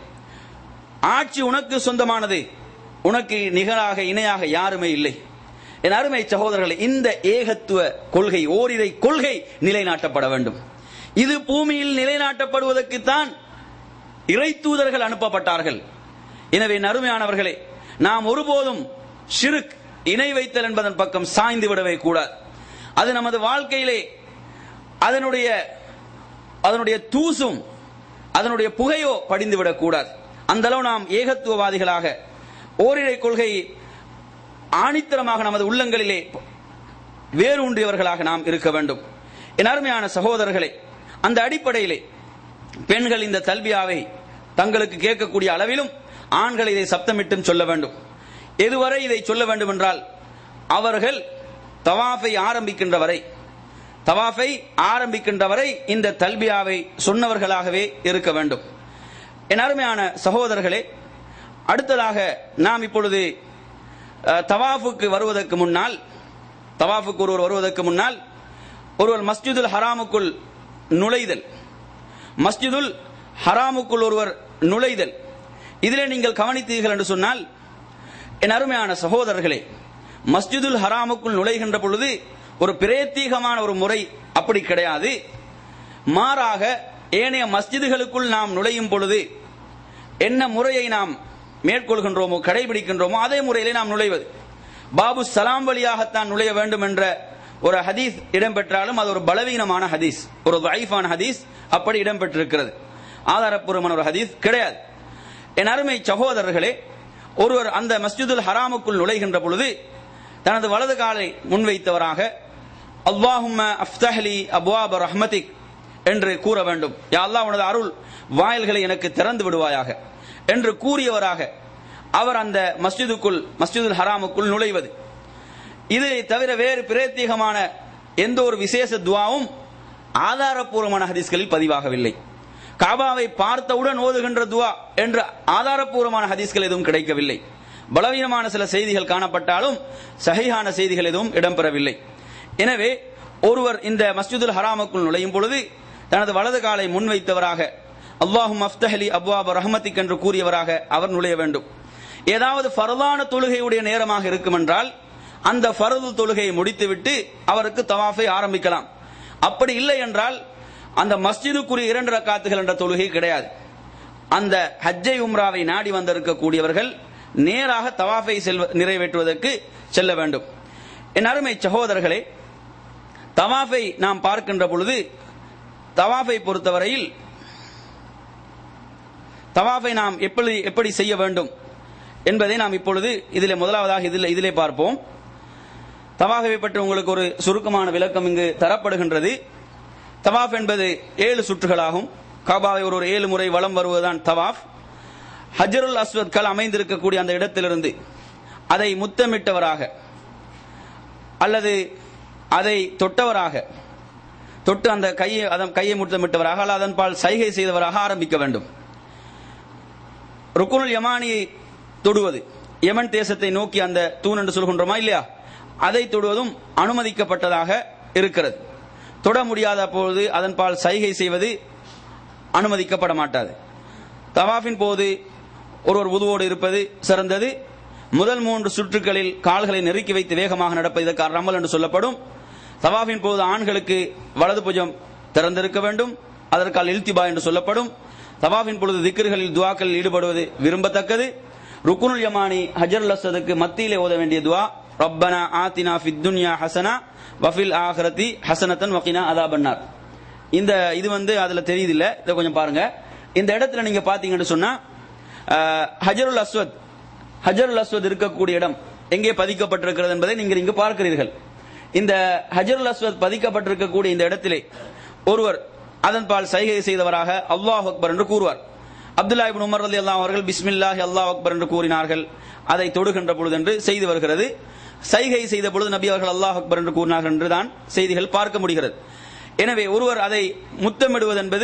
ஆட்சி உனக்கு சொந்தமானது உனக்கு நிகராக இணையாக யாருமே இல்லை என் அருமை சகோதரர்களே இந்த ஏகத்துவ கொள்கை ஓரிரை கொள்கை நிலைநாட்டப்பட வேண்டும் இது பூமியில் நிலைநாட்டப்படுவதற்குத்தான் இறை தூதர்கள் அனுப்பப்பட்டார்கள் எனவே நறுமையானவர்களே நாம் ஒருபோதும் ஷிருக் இணை வைத்தல் என்பதன் பக்கம் சாய்ந்து விடவே கூடாது அது நமது வாழ்க்கையிலே அதனுடைய அதனுடைய தூசும் அதனுடைய புகையோ படிந்துவிடக் கூடாது அந்த அளவு நாம் ஏகத்துவவாதிகளாக ஓரிரை கொள்கை ஆணித்தரமாக நமது உள்ளங்களிலே வேரூன்றியவர்களாக நாம் இருக்க வேண்டும் என் அருமையான சகோதரர்களே அந்த அடிப்படையிலே பெண்கள் இந்த தல்பியாவை தங்களுக்கு கேட்கக்கூடிய அளவிலும் ஆண்கள் இதை சப்தமிட்டும் சொல்ல வேண்டும் எதுவரை இதை சொல்ல வேண்டும் என்றால் அவர்கள் தவாஃபை ஆரம்பிக்கின்ற வரை தவாஃபை ஆரம்பிக்கின்ற வரை இந்த தல்பியாவை சொன்னவர்களாகவே இருக்க வேண்டும் என் அருமையான சகோதரர்களே அடுத்ததாக நாம் இப்பொழுது அஹ், தவாஃபுக்கு வருவதற்கு முன்னால் தவாஃபுக்கு ஒருவர் வருவதற்கு முன்னால் ஒருவர் மஸ்ஜிதுல் ஹராமுக்குள் நுழைதல் மஸ்ஜிதுல் ஹராமுக்குள் ஒருவர் நுழைதல் இதிலே நீங்கள் கவனித்தீர்கள் என்று சொன்னால் என் அருமையான சகோதரர்களே மஸ்ஜிதுல் ஹராமுக்குள் நுழைகின்ற பொழுது ஒரு பிரேத்தீகமான ஒரு முறை அப்படி கிடையாது மாறாக ஏனைய மஸ்ஜிதுகளுக்குள் நாம் நுழையும் பொழுது என்ன முறையை நாம் மேற்கொள்கின்றோமோ கடைபிடிக்கின்றோமோ அதே முறையிலே நாம் நுழைவது பாபு சலாம் வழியாகத்தான் நுழைய வேண்டும் என்ற ஒரு ஹதீஸ் இடம்பெற்றாலும் அது ஒரு பலவீனமான ஹதீஸ் ஒரு தைஃபான ஹதீஸ் அப்படி இடம்பெற்றிருக்கிறது ஆதாரப்பூர்வமான ஒரு ஹதீஸ் கிடையாது என் அருமை சகோதரர்களே ஒருவர் அந்த மஸ்ஜிதுல் ஹராமுக்குள் நுழைகின்ற பொழுது தனது வலது காலை முன்வைத்தவராக அல்லாஹும்ம அஃப்தஹ்லி அப்வாப ரஹ்மதிக் என்று கூற வேண்டும் யா அல்லாஹ் உனது அருள் வாயில்களை எனக்கு திறந்து விடுவாயாக என்று கூறியவராக அவர் அந்த மஸ்ஜிதுக்குள் மஸ்ஜிதுல் ஹராமுக்குள் நுழைவது இதை தவிர வேறு பிரத்யேகமான எந்த ஒரு விசேஷ துவாவும் ஆதாரப்பூர்வமான ஹதீஸ்களில் பதிவாகவில்லை காபாவை பார்த்தவுடன் ஓதுகின்ற துவா என்ற ஆதாரப்பூர்வமான ஹதீஸ்கள் எதுவும் கிடைக்கவில்லை பலவீனமான சில செய்திகள் காணப்பட்டாலும் சஹீஹான செய்திகள் எதுவும் இடம்பெறவில்லை எனவே ஒருவர் இந்த மஸ்ஜிதுல் ஹராமுக்குள் நுழையும் பொழுது தனது வலது காலை முன்வைத்தவராக அல்லாஹும் அஃப்தஹலி அப்வாப் ரஹமத்திக் என்று கூறியவராக அவர் நுழைய வேண்டும் ஏதாவது ஃபரதான தொழுகையுடைய நேரமாக இருக்கும் என்றால் அந்த ஃபரது தொழுகையை முடித்துவிட்டு அவருக்கு தவாஃபை ஆரம்பிக்கலாம் அப்படி இல்லை என்றால் அந்த மஸ்ஜிதுக்குரிய இரண்டு ரக்காத்துகள் என்ற தொழுகை கிடையாது அந்த ஹஜ்ஜை உம்ராவை நாடி வந்திருக்கக்கூடியவர்கள் நேராக தவாஃபை செல்வ நிறைவேற்றுவதற்கு செல்ல வேண்டும் என் அருமை சகோதரர்களே தவாஃபை நாம் பார்க்கின்ற பொழுது தவாஃபை பொறுத்தவரையில் தவாஃபை நாம் எப்படி எப்படி செய்ய வேண்டும் என்பதை நாம் இப்பொழுது இதில் முதலாவதாக இதில் இதிலே பார்ப்போம் தவாஃபை பற்றி உங்களுக்கு ஒரு சுருக்கமான விளக்கம் இங்கு தரப்படுகின்றது தவாஃப் என்பது ஏழு சுற்றுகளாகும் காபாவை ஒரு ஒரு ஏழு முறை வலம் வருவதுதான் தவாஃப் ஹஜருல் அஸ்வத் கல் அமைந்திருக்கக்கூடிய அந்த இடத்திலிருந்து அதை முத்தமிட்டவராக அல்லது அதை தொட்டவராக தொட்டு அந்த கையை அதன் கையை முத்தமிட்டவராக அல்லது அதன் பால் சைகை செய்தவராக ஆரம்பிக்க வேண்டும் ருக்குனுல் யமானியை தொடுவது யமன் தேசத்தை நோக்கி அந்த தூண் என்று சொல்கின்றோமா இல்லையா அதை தொடுவதும் அனுமதிக்கப்பட்டதாக இருக்கிறது தொட முடியாத பொழுது அதன் பால் சைகை செய்வது அனுமதிக்கப்பட மாட்டாது தவாஃபின் போது ஒருவர் உதுவோடு இருப்பது சிறந்தது முதல் மூன்று சுற்றுகளில் கால்களை நெருக்கி வைத்து வேகமாக நடப்பது இதற்கு ரமல் என்று சொல்லப்படும் தவாஃபின் போது ஆண்களுக்கு வலது புஜம் திறந்திருக்க வேண்டும் அதற்கால் இல்திபா என்று சொல்லப்படும் தவாஃபின் பொழுது திக்கர்களில் துவாக்களில் ஈடுபடுவது விரும்பத்தக்கது ருக்குனுல் யமானி ஹஜர் அஸ்வதுக்கு மத்தியிலே ஓத வேண்டிய துவா ரப்பனா ஆத்தினா ஃபித் துன்யா ஹசனா வஃபில் ஆஹரதி ஹசனத்தன் வகினா அதாபன்னார் இந்த இது வந்து அதுல தெரியுது இல்ல இதை கொஞ்சம் பாருங்க இந்த இடத்துல நீங்க பாத்தீங்கன்னு சொன்னா அஹ், ஹஜருல் அஸ்வத் ஹஜருல் அஸ்வத் இருக்கக்கூடிய இடம் எங்கே பதிக்கப்பட்டிருக்கிறது என்பதை நீங்கள் இங்கு பார்க்கிறீர்கள் இந்த ஹஜருல் அஸ்வத் பதிக்கப்பட்டிருக்கக்கூடிய இந்த இடத்திலே ஒருவர் அதன் பால் சைகை செய்தவராக அல்லாஹ் அக்பர் என்று கூறுவார் அப்துல்லா இப்னு உமர் ரலி அல்லாஹ் அவர்கள் பிஸ்மில்லாஹி அல்லாஹ் அக்பர் என்று கூறினார்கள் அதை தொடுகின்ற பொழுது என்று செய்து வருகிறது சைகை செய்த பொழுது நபி அவர்கள் அல்லாஹ் அக்பர் என்று கூறினார்கள் என்றுதான் செய்திகள் பார்க்க முடிகிறது எனவே ஒருவர் அதை முத்தமிடுவது என்பது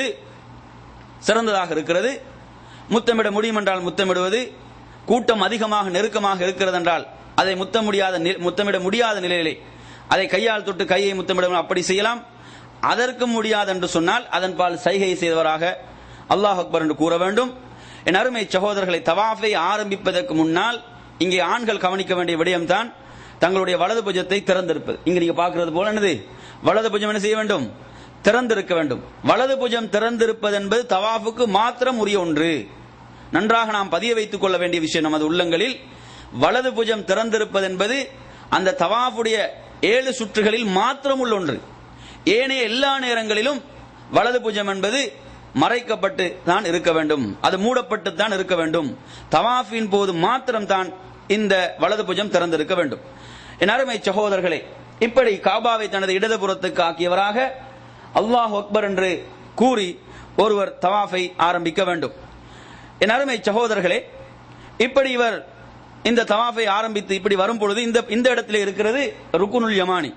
சிறந்ததாக இருக்கிறது முத்தமிட முடியும் என்றால் முத்தமிடுவது கூட்டம் அதிகமாக நெருக்கமாக இருக்கிறது என்றால் அதை முத்த முடியாத நி- முத்தமிட முடியாத நிலையிலே அதை கையால் தொட்டு கையை முத்தமிட அப்படி செய்யலாம் அதற்கு முடியாது என்று சொன்னால் அதன் பால் சைகை செய்தவராக அல்லாஹ் அக்பர் என்று கூற வேண்டும் என் அருமை சகோதரர்களை தவாஃபை ஆரம்பிப்பதற்கு முன்னால் இங்கே ஆண்கள் கவனிக்க வேண்டிய விடயம்தான் தங்களுடைய வலது புஜத்தை திறந்திருப்பது இங்க நீங்க பார்க்கிறது போல என்னது வலது புஜம் என்ன செய்ய வேண்டும் திறந்திருக்க வேண்டும் வலது புஜம் திறந்திருப்பது என்பது தவாஃபுக்கு மாத்திரம் உரிய ஒன்று நன்றாக நாம் பதிய வைத்துக் கொள்ள வேண்டிய விஷயம் நமது உள்ளங்களில் வலது புஜம் திறந்திருப்பது என்பது அந்த தவாஃபுடைய ஏழு சுற்றுகளில் மாத்திரம் உள்ள ஒன்று ஏனைய எல்லா நேரங்களிலும் வலது புஜம் என்பது மறைக்கப்பட்டு தான் இருக்க வேண்டும் அது மூடப்பட்டு தான் இருக்க வேண்டும் தவாஃபின் போது மாத்திரம் தான் இந்த வலது புஜம் திறந்திருக்க வேண்டும் என் அருமை சகோதரர்களே இப்படி காபாவை தனது இடதுபுறத்துக்கு ஆக்கியவராக அல்லாஹ் அக்பர் என்று கூறி ஒருவர் தவாஃபை ஆரம்பிக்க வேண்டும் என் அருமை சகோதரர்களே இப்படி இவர் இந்த தவாஃபை ஆரம்பித்து இப்படி வரும் பொழுது இந்த இந்த இடத்துல இருக்கிறது ருக்குனுல் யமானி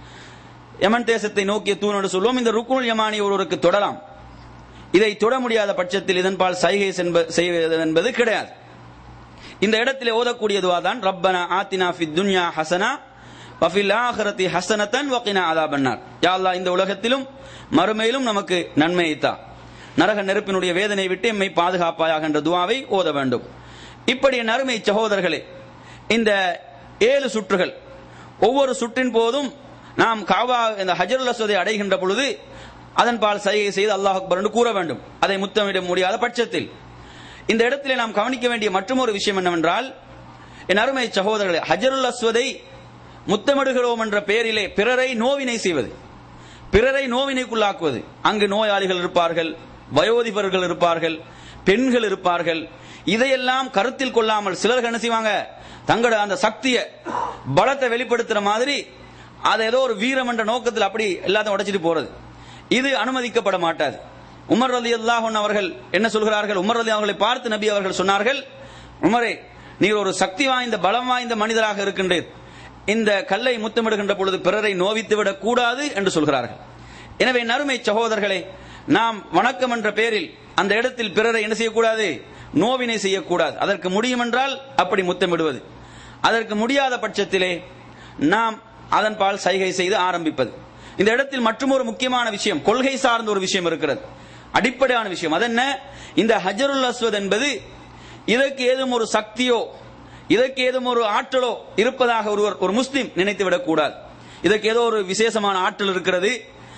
யமன் தேசத்தை நோக்கிய தூணோடு சொல்லுவோம் இந்த ருக்குனுல் யமானி ஒருவருக்கு தொடலாம் இதை தொட முடியாத பட்சத்தில் இதன்பால் சைகை சென்ப- செய்வது என்பது கிடையாது இந்த இடத்திலே ஓதக்கூடிய துவா தான் ரப்பனா ஆத்தினா ஃபித் துன்யா ஹசனா வஃபில் ஆஹிரத்தி ஹசனத்தன் வகினா அதாபன்னார் யா அல்லாஹ் இந்த உலகத்திலும் மறுமையிலும் நமக்கு நன்மையை தா நரக நெருப்பினுடைய வேதனை விட்டு எம்மை பாதுகாப்பாயாக என்ற துவாவை ஓத வேண்டும் இப்படி என் அருமை சகோதரர்களே இந்த ஏழு சுற்றுகள் ஒவ்வொரு சுற்றின் போதும் நாம் காவா இந்த ஹஜருல் அஸ்வதை அடைகின்ற பொழுது அதன் பால் சைகை செய்து அல்லாஹ் அக்பர் என்று கூற வேண்டும் அதை முத்தமிட முடியாத பட்சத்தில் இந்த இடத்திலே நாம் கவனிக்க வேண்டிய மற்றொரு விஷயம் என்னவென்றால் என் அருமை சகோதரர்களே ஹஜருல் அஸ்வதை முத்தமிடுகிறோம் என்ற பெயரிலே பிறரை நோவினை செய்வது பிறரை நோவினைக்குள்ளாக்குவது அங்கு நோயாளிகள் இருப்பார்கள் வயோதிபர்கள் இருப்பார்கள் பெண்கள் இருப்பார்கள் இதையெல்லாம் கருத்தில் கொள்ளாமல் சிலர் என்ன செய்வாங்க தங்களோட அந்த சக்தியை பலத்தை வெளிப்படுத்துற மாதிரி அதை ஏதோ ஒரு வீரம் என்ற நோக்கத்தில் அப்படி எல்லாத்தையும் உடைச்சிட்டு போறது இது அனுமதிக்கப்பட மாட்டாது உமர் ரலி அல்லாஹன் அவர்கள் என்ன சொல்கிறார்கள் உமர் ரலி அவர்களை பார்த்து நபி அவர்கள் சொன்னார்கள் உமரே நீர் ஒரு சக்தி வாய்ந்த பலம் வாய்ந்த மனிதராக இருக்கின்றீர் இந்த கல்லை முத்தமிடுகின்ற பொழுது பிறரை நோவித்து விடக் கூடாது என்று சொல்கிறார்கள் எனவே நறுமை சகோதரர்களே நாம் வணக்கம் என்ற பெயரில் அந்த இடத்தில் பிறரை என்ன செய்யக்கூடாது நோவினை செய்யக்கூடாது அதற்கு முடியும் என்றால் அப்படி முத்தமிடுவது அதற்கு முடியாத பட்சத்திலே நாம் அதன் பால் சைகை செய்து ஆரம்பிப்பது இந்த இடத்தில் மற்றொரு முக்கியமான விஷயம் கொள்கை சார்ந்த ஒரு விஷயம் இருக்கிறது அடிப்படையான விஷயம் அதென்ன இந்த ஹஜருல் அஸ்வத் என்பது இதற்கு ஏதும் ஒரு சக்தியோ இதற்கு ஏதும் ஒரு ஆற்றலோ இருப்பதாக ஒருவர் ஒரு முஸ்லிம் நினைத்து விடக்கூடாது இதற்கு ஏதோ ஒரு விசேஷமான ஆற்றல் இருக்கிறது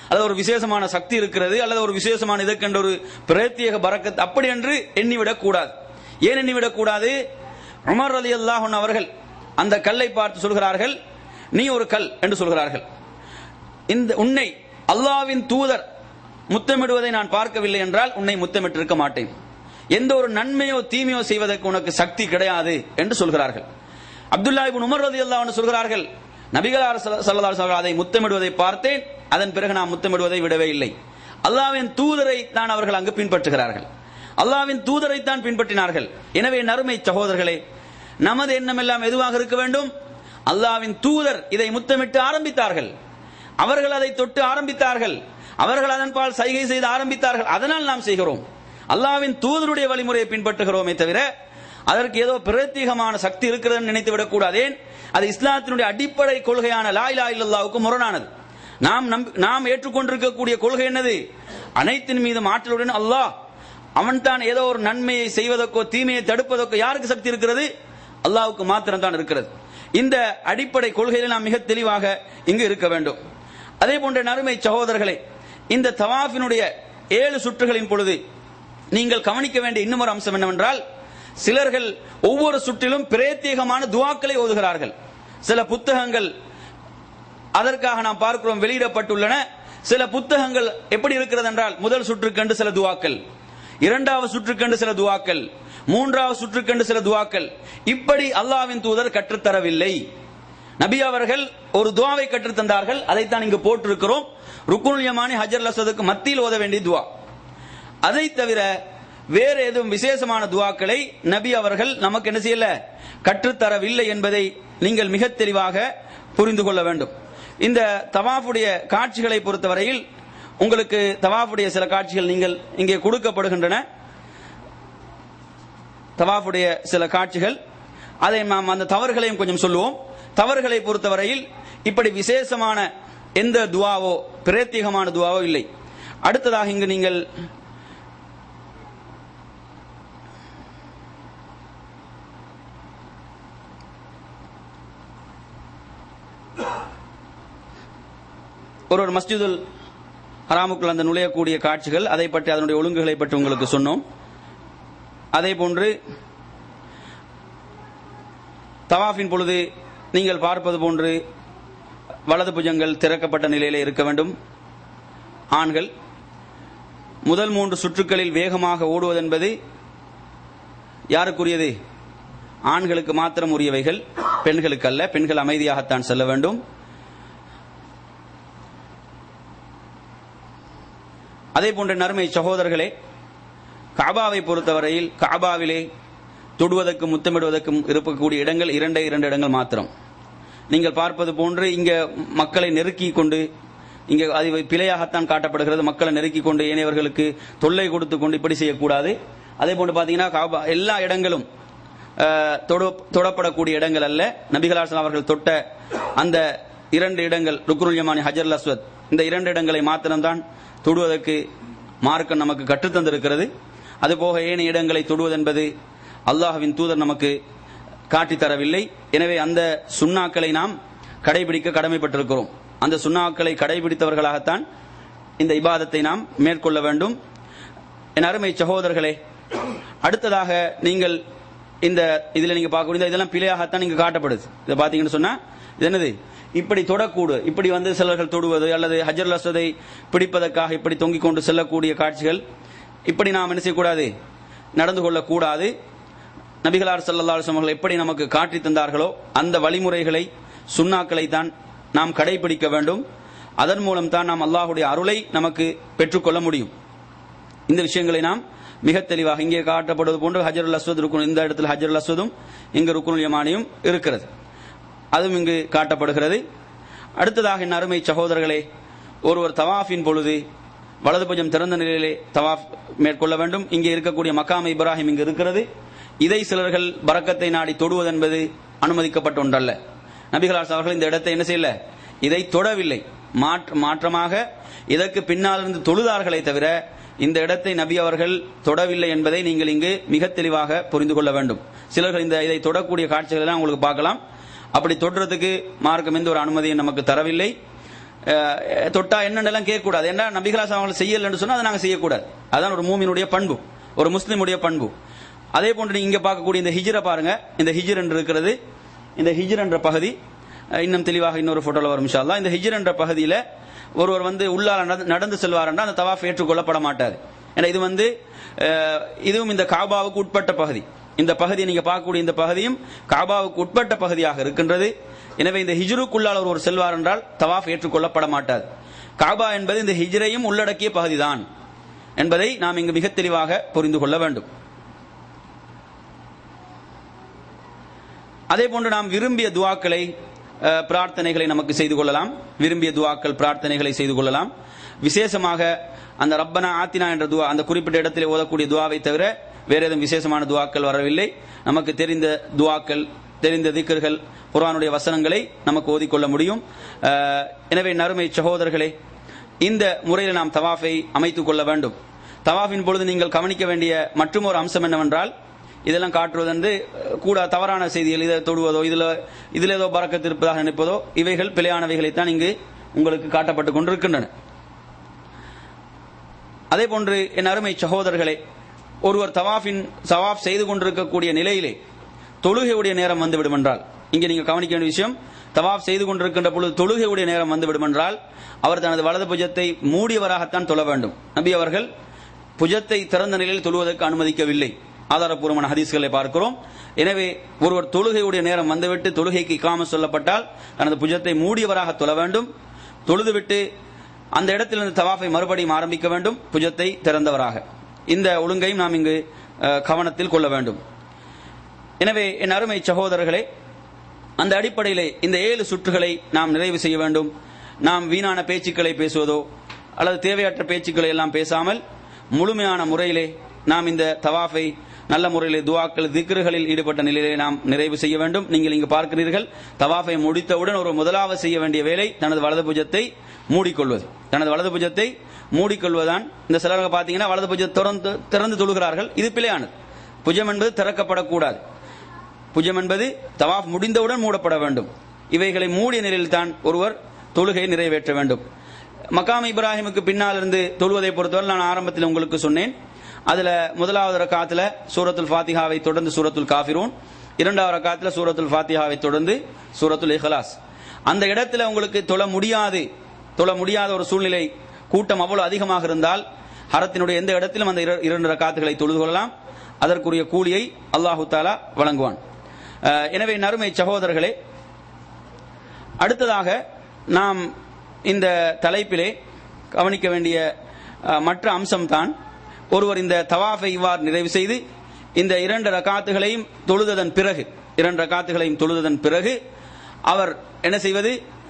அல்லது ஒரு விசேஷமான சக்தி இருக்கிறது அல்லது ஒரு விசேஷமான இதற்கென்ற ஒரு பிரத்யேக பறக்கத் அப்படி என்று எண்ணிவிடக் கூடாது ஏன் எண்ணிவிடக் கூடாது உமர் அலி அல்லாஹன் அவர்கள் அந்த கல்லை பார்த்து சொல்கிறார்கள் நீ ஒரு கல் என்று சொல்கிறார்கள் இந்த உன்னை அல்லாவின் தூதர் முத்தமிடுவதை நான் பார்க்கவில்லை என்றால் உன்னை முத்தமிட்டிருக்க மாட்டேன் எந்த ஒரு நன்மையோ தீமையோ செய்வதற்கு உனக்கு சக்தி கிடையாது என்று சொல்கிறார்கள் அப்துல்லா இப்னு உமர் ரலியல்லாஹு அன்ஹு சொல்கிறார்கள் நபிகளார் ஸல்லல்லாஹு அலைஹி வஸல்லம் அதை முத்தமிடுவதை பார்த்தேன் அதன் பிறகு நான் முத்தமிடுவதை விடவே இல்லை அல்லாஹ்வின் தூதரை தான் அவர்கள் அங்கு பின்பற்றுகிறார்கள் அல்லாஹ்வின் தூதரை தான் பின்பற்றினார்கள் எனவே நறுமை சகோதரர்களே நமது எண்ணம் எல்லாம் எதுவாக இருக்க வேண்டும் அல்லாஹ்வின் தூதர் இதை முத்தமிட்டு ஆரம்பித்தார்கள் அவர்கள் அதை தொட்டு ஆரம்பித்தார்கள் அவர்கள் அதன் பால் சைகை செய்து ஆரம்பித்தார்கள் அதனால் நாம் செய்கிறோம் அல்லாஹ்வின் தூதருடைய வழிமுறையை பின்பற்றுகிறோமே தவிர அதற்கு ஏதோ பிரத்யேகமான சக்தி இருக்கிறது நினைத்து விடக்கூடாது ஏன் அது இஸ்லாத்தினுடைய அடிப்படை கொள்கையான லா இலா இல்லல்லாவுக்கு முரணானது நாம் நம்ப- நாம் ஏற்றுக்கொண்டிருக்கக்கூடிய கொள்கை என்னது அனைத்தின் மீதும் ஆற்றலுடன் அல்லாஹ் அவன் தான் ஏதோ ஒரு நன்மையை செய்வதற்கோ தீமையை தடுப்பதற்கோ யாருக்கு சக்தி இருக்கிறது அல்லாஹ்வுக்கு மாத்திரம் தான் இருக்கிறது இந்த அடிப்படை கொள்கையில் நாம் மிக தெளிவாக இங்கு இருக்க வேண்டும் அதே போன்ற நறுமை சகோதரர்களே இந்த தவாஃபினுடைய ஏழு சுற்றுகளின் பொழுது நீங்கள் கவனிக்க வேண்டிய இன்னும் ஒரு அம்சம் என்னவென்றால் சிலர்கள் ஒவ்வொரு சுற்றிலும் பிரத்யேகமான துவாக்களை ஓதுகிறார்கள் சில புத்தகங்கள் அதற்காக நாம் பார்க்கிறோம் வெளியிடப்பட்டுள்ளன சில புத்தகங்கள் எப்படி இருக்கிறது என்றால் முதல் சுற்றுக்கண்டு சில துவாக்கள் இரண்டாவது சுற்றுக்கண்டு சில துவாக்கள் மூன்றாவது சுற்றுக்கண்டு சில துவாக்கள் இப்படி அல்லாஹ்வின் தூதர் கற்றுத்தரவில்லை நபி அவர்கள் ஒரு துவாவை கற்றுத்தந்தார்கள் அதைத்தான் இங்கு போட்டிருக்கிறோம் ருக்குனுல் யமானி ஹஜர் லசதுக்கு மத்தியில் ஓத வேண்டிய துவா அதை தவிர வேறு எதுவும் விசேஷமான துவாக்களை நபி அவர்கள் நமக்கு என்ன செய்யல கற்றுத்தரவில்லை என்பதை நீங்கள் மிக தெளிவாக புரிந்து கொள்ள வேண்டும் இந்த தவாஃபுடைய காட்சிகளை பொறுத்தவரையில் உங்களுக்கு தவாஃபுடைய சில காட்சிகள் நீங்கள் இங்கே கொடுக்கப்படுகின்றன தவாஃபுடைய சில காட்சிகள் அதை நாம் அந்த தவறுகளையும் கொஞ்சம் சொல்லுவோம் தவறுகளை பொறுத்தவரையில் இப்படி விசேஷமான எந்த துவாவோ பிரத்யேகமான துவாவோ இல்லை அடுத்ததாக இங்கு நீங்கள் ஒரு ஒரு மஸ்ஜிதுல் ஹராமுக்குள் அந்த நுழையக்கூடிய காட்சிகள் அதை பற்றி அதனுடைய ஒழுங்குகளை பற்றி உங்களுக்கு சொன்னோம் அதே போன்று தவாஃபின் பொழுது நீங்கள் பார்ப்பது போன்று வலது புஜங்கள் திறக்கப்பட்ட நிலையிலே இருக்க வேண்டும் ஆண்கள் முதல் மூன்று சுற்றுக்களில் வேகமாக ஓடுவதென்பது யாருக்குரியது ஆண்களுக்கு மாத்திரம் உரியவைகள் பெண்களுக்கு அல்ல பெண்கள் அமைதியாகத்தான் செல்ல வேண்டும் அதே போன்ற நறுமை சகோதரர்களே காபாவை பொறுத்தவரையில் காபாவிலே தொடுவதற்கும் முத்தமிடுவதற்கும் இருக்கக்கூடிய இடங்கள் இரண்டே இரண்டு இடங்கள் மாத்திரம் நீங்கள் பார்ப்பது போன்று இங்க மக்களை நெருக்கி கொண்டு இங்க அது பிழையாகத்தான் காட்டப்படுகிறது மக்களை நெருக்கி கொண்டு ஏனையவர்களுக்கு தொல்லை கொடுத்து கொண்டு இப்படி செய்யக்கூடாது அதே போன்று பாத்தீங்கன்னா காபா எல்லா இடங்களும் அஹ், தொடு- தொடப்படக்கூடிய இடங்கள் அல்ல நபிகளாசன் அவர்கள் தொட்ட அந்த இரண்டு இடங்கள் ருக்குருல் யமானி ஹஜர் அஸ்வத் இந்த இரண்டு இடங்களை மாத்திரம்தான் தொடுவதற்கு மார்க்கம் நமக்கு கற்றுத்தந்திருக்கிறது அதுபோக ஏனைய இடங்களை தொடுவதென்பது அல்லாஹ்வின் தூதர் நமக்கு காட்டித் தரவில்லை எனவே அந்த சுண்ணாக்களை நாம் கடைபிடிக்க கடமைப்பட்டிருக்கிறோம் அந்த சுண்ணாக்களை கடைபிடித்தவர்களாகத்தான் இந்த இபாதத்தை நாம் மேற்கொள்ள வேண்டும் என் அருமை சகோதரர்களே அடுத்ததாக நீங்கள் இந்த இதுல நீங்க பார்க்க முடியும் இதெல்லாம் பிழையாகத்தான் இங்க காட்டப்படுது இதை பாத்தீங்கன்னு சொன்னா இது என்னது இப்படி தொடக்கூடு இப்படி வந்து சிலர்கள் தொடுவது அல்லது ஹஜர் அஸ்வதை பிடிப்பதற்காக இப்படி தொங்கிக் கொண்டு செல்லக்கூடிய காட்சிகள் இப்படி நாம் என்ன செய்யக்கூடாது நடந்து கொள்ளக்கூடாது நபிகளார் ஸல்லல்லாஹு அலைஹி அவர்கள் எப்படி நமக்கு காட்டி தந்தார்களோ அந்த வழிமுறைகளை சுண்ணாக்களை தான் நாம் கடைபிடிக்க வேண்டும் அதன் மூலம் தான் நாம் அல்லாஹ்வுடைய அருளை நமக்கு பெற்றுக்கொள்ள முடியும் இந்த விஷயங்களை நாம் மிக தெளிவாக இங்கே காட்டப்படுவது போன்று ஹஜருல் அஸ்வத் இருக்கும் இந்த இடத்தில் ஹஜருல் அஸ்வதும் இங்கு ருக்குனுல் யமானியும் இருக்கிறது அதுவும் இங்கு காட்டப்படுகிறது அடுத்ததாக என் அருமை சகோதரர்களே ஒருவர் தவாஃபின் பொழுது வலது புஜம் திறந்த நிலையிலே தவாஃப் மேற்கொள்ள வேண்டும் இங்கே இருக்கக்கூடிய மக்காம் இப்ராஹிம் இங்கு இருக்கிறது இதை சிலர்கள் பரக்கத்தை நாடி தொடுவதென்பது அனுமதிக்கப்பட்ட ஒன்றல்ல நபிகளார் அவர்கள் இந்த இடத்தை என்ன செய்யல இதை தொடவில்லை மாற்ற மாற்றமாக இதற்கு பின்னால் இருந்து தொழுதார்களே தவிர இந்த இடத்தை நபி அவர்கள் தொடவில்லை என்பதை நீங்கள் இங்கு மிக தெளிவாக புரிந்து கொள்ள வேண்டும் சிலர்கள் இந்த இதை தொடக்கூடிய காட்சிகள் எல்லாம் உங்களுக்கு பார்க்கலாம் அப்படி தொடுறதுக்கு மார்க்கம் எந்த ஒரு அனுமதியும் நமக்கு தரவில்லை அஹ், தொட்டா என்னென்னலாம் கேட்கக்கூடாது ஏன்னா நபிகளாஸ் அவங்க செய்யலன்னு சொன்னா அதை நாங்க செய்யக்கூடாது அதான் ஒரு மூமினுடைய பண்பு ஒரு முஸ்லிமுடைய பண்பு அதே போன்று நீங்க இங்க பார்க்கக்கூடிய இந்த ஹிஜ்ரை பாருங்க இந்த ஹிஜ்ர் என்று இருக்கிறது இந்த ஹிஜ்ர் என்ற பகுதி அஹ், இன்னும் தெளிவாக இன்னொரு போட்டோல வரும் இன்ஷா அல்லாஹ். இந்த ஹிஜ்ர் என்ற பகுதியில ஒருவர் வந்து உள்ளால நடந்து- நடந்து செல்வார் என்றால் அந்த தவாஃப் ஏற்றுக்கொள்ளப்பட மாட்டாது ஏன்னா இது வந்து அஹ், இதுவும் இந்த காபாவுக்கு உட்பட்ட பகுதி இந்த பகுதியை நீங்க பார்க்கக்கூடிய இந்த பகுதியும் காபாவுக்கு உட்பட்ட பகுதியாக இருக்கின்றது எனவே இந்த ஹிஜ்ருக்குள்ளால் ஒருவர் செல்வார் என்றால் தவாஃப் ஏற்றுக்கொள்ளப்பட மாட்டாது காபா என்பது இந்த ஹிஜ்ரையும் உள்ளடக்கிய பகுதிதான் என்பதை நாம் இங்கு மிக தெளிவாக புரிந்து கொள்ள வேண்டும் அதே போன்று நாம் விரும்பிய துவாக்களை அஹ், பிரார்த்தனைகளை நமக்கு செய்து கொள்ளலாம் விரும்பிய துவாக்கள் பிரார்த்தனைகளை செய்து கொள்ளலாம் விசேஷமாக அந்த ரப்பனா ஆத்தினா என்ற துவா அந்த குறிப்பிட்ட இடத்திலே ஓதக்கூடிய துவாவை தவிர வேற எதுவும் விசேஷமான துவாக்கள் வரவில்லை நமக்கு தெரிந்த துவாக்கள் தெரிந்த திக்கர்கள் குர்ஆனுடைய வசனங்களை நமக்கு ஓதிக்கொள்ள முடியும் அஹ், எனவே நறுமை சகோதரர்களே இந்த முறையில் நாம் தவாஃபை அமைத்துக் கொள்ள வேண்டும் தவாஃபின் பொழுது நீங்கள் கவனிக்க வேண்டிய மற்றும் ஒரு அம்சம் என்னவென்றால் இதெல்லாம் காட்டுவது வந்து அஹ், கூட தவறான செய்திகள் இதை தொடுவதோ இதுல இதுல ஏதோ பறக்கத்து இருப்பதாக நினைப்பதோ இவைகள் பிழையானவைகளைத்தான் இங்கு உங்களுக்கு காட்டப்பட்டுக் கொண்டிருக்கின்றன அதே போன்று என் அருமை சகோதரர்களே ஒருவர் தவாஃபின் தவாஃப் செய்து கொண்டிருக்கக்கூடிய நிலையிலே தொழுகையுடைய நேரம் வந்துவிடும் என்றால் இங்கே நீங்க கவனிக்க வேண்டிய விஷயம் தவாஃப் செய்து கொண்டிருக்கின்ற பொழுது தொழுகையுடைய நேரம் வந்துவிடும் என்றால் அவர் தனது வலது புஜத்தை மூடியவராகத்தான் தொழ வேண்டும் நபி அவர்கள் புஜத்தை திறந்த நிலையில் தொழுவதற்கு அனுமதிக்கவில்லை ஆதாரப்பூர்வமான ஹதீஸ்களை பார்க்கிறோம் எனவே ஒருவர் தொழுகையுடைய நேரம் வந்துவிட்டு தொழுகைக்கு இக்காம சொல்லப்பட்டால் தனது புஜத்தை மூடியவராக தொழ வேண்டும் தொழுதுவிட்டு அந்த இடத்திலிருந்து தவாஃபை மறுபடியும் ஆரம்பிக்க வேண்டும் புஜத்தை திறந்தவராக இந்த ஒழுங்கையும் நாம் இங்கு அஹ், கவனத்தில் கொள்ள வேண்டும் எனவே என் அருமை சகோதரர்களே அந்த அடிப்படையிலே இந்த ஏழு சுற்றுகளை நாம் நிறைவு செய்ய வேண்டும் நாம் வீணான பேச்சுக்களை பேசுவதோ அல்லது தேவையற்ற பேச்சுக்களை எல்லாம் பேசாமல் முழுமையான முறையிலே நாம் இந்த தவாஃபை நல்ல முறையிலே துவாக்கள் திக்ருகளில் ஈடுபட்ட நிலையிலே நாம் நிறைவு செய்ய வேண்டும் நீங்கள் இங்கு பார்க்கிறீர்கள் தவாஃபை முடித்தவுடன் ஒரு முதலாவது செய்ய வேண்டிய வேலை தனது வலது புஜத்தை மூடிக்கொள்வது தனது வலது புஜத்தை மூடிக்கொள்வதுதான் இந்த சிலர்கள் பார்த்தீங்கன்னா வலது புஜத்தை திறந்து திறந்து தொழுகிறார்கள் இது பிழையானது புஜம் என்பது திறக்கப்படக்கூடாது புஜம் என்பது தவாஃப் முடிந்தவுடன் மூடப்பட வேண்டும் இவைகளை மூடிய நிலையில் தான் ஒருவர் தொழுகையை நிறைவேற்ற வேண்டும் மக்காம் இப்ராஹிமுக்கு பின்னால் இருந்து தொழுவதை பொறுத்தவரை நான் ஆரம்பத்தில் உங்களுக்கு சொன்னேன் அதுல முதலாவது ரக்காத்துல சூரத்துல் ஃபாத்திஹாவை தொடர்ந்து சூரத்துல் காஃபிரூன் இரண்டாவது ரக்காத்துல சூரத்துல் ஃபாத்திஹாவை தொடர்ந்து சூரத்துல் இஹ்லாஸ் அந்த இடத்துல உங்களுக்கு தொழ முடியாது தொழ முடியாத ஒரு சூழ்நிலை கூட்டம் அவ்வளவு அதிகமாக இருந்தால் ஹரத்தினுடைய எந்த இடத்திலும் அந்த இர- இரண்டு ரக்காத்துகளை தொழுது கொள்ளலாம் அதற்குரிய கூலியை அல்லாஹு தாலா வழங்குவான் அஹ், எனவே நறுமை சகோதரர்களே அடுத்ததாக நாம் இந்த தலைப்பிலே கவனிக்க வேண்டிய அஹ், மற்ற அம்சம்தான் ஒருவர் இந்த தவாஃபை இவ்வாறு நிறைவு செய்து இந்த இரண்டு ரகாத்துகளையும் தொழுததன் பிறகு இரண்டு ரகாத்துகளையும் தொழுததன் பிறகு அவர் என்ன செய்வது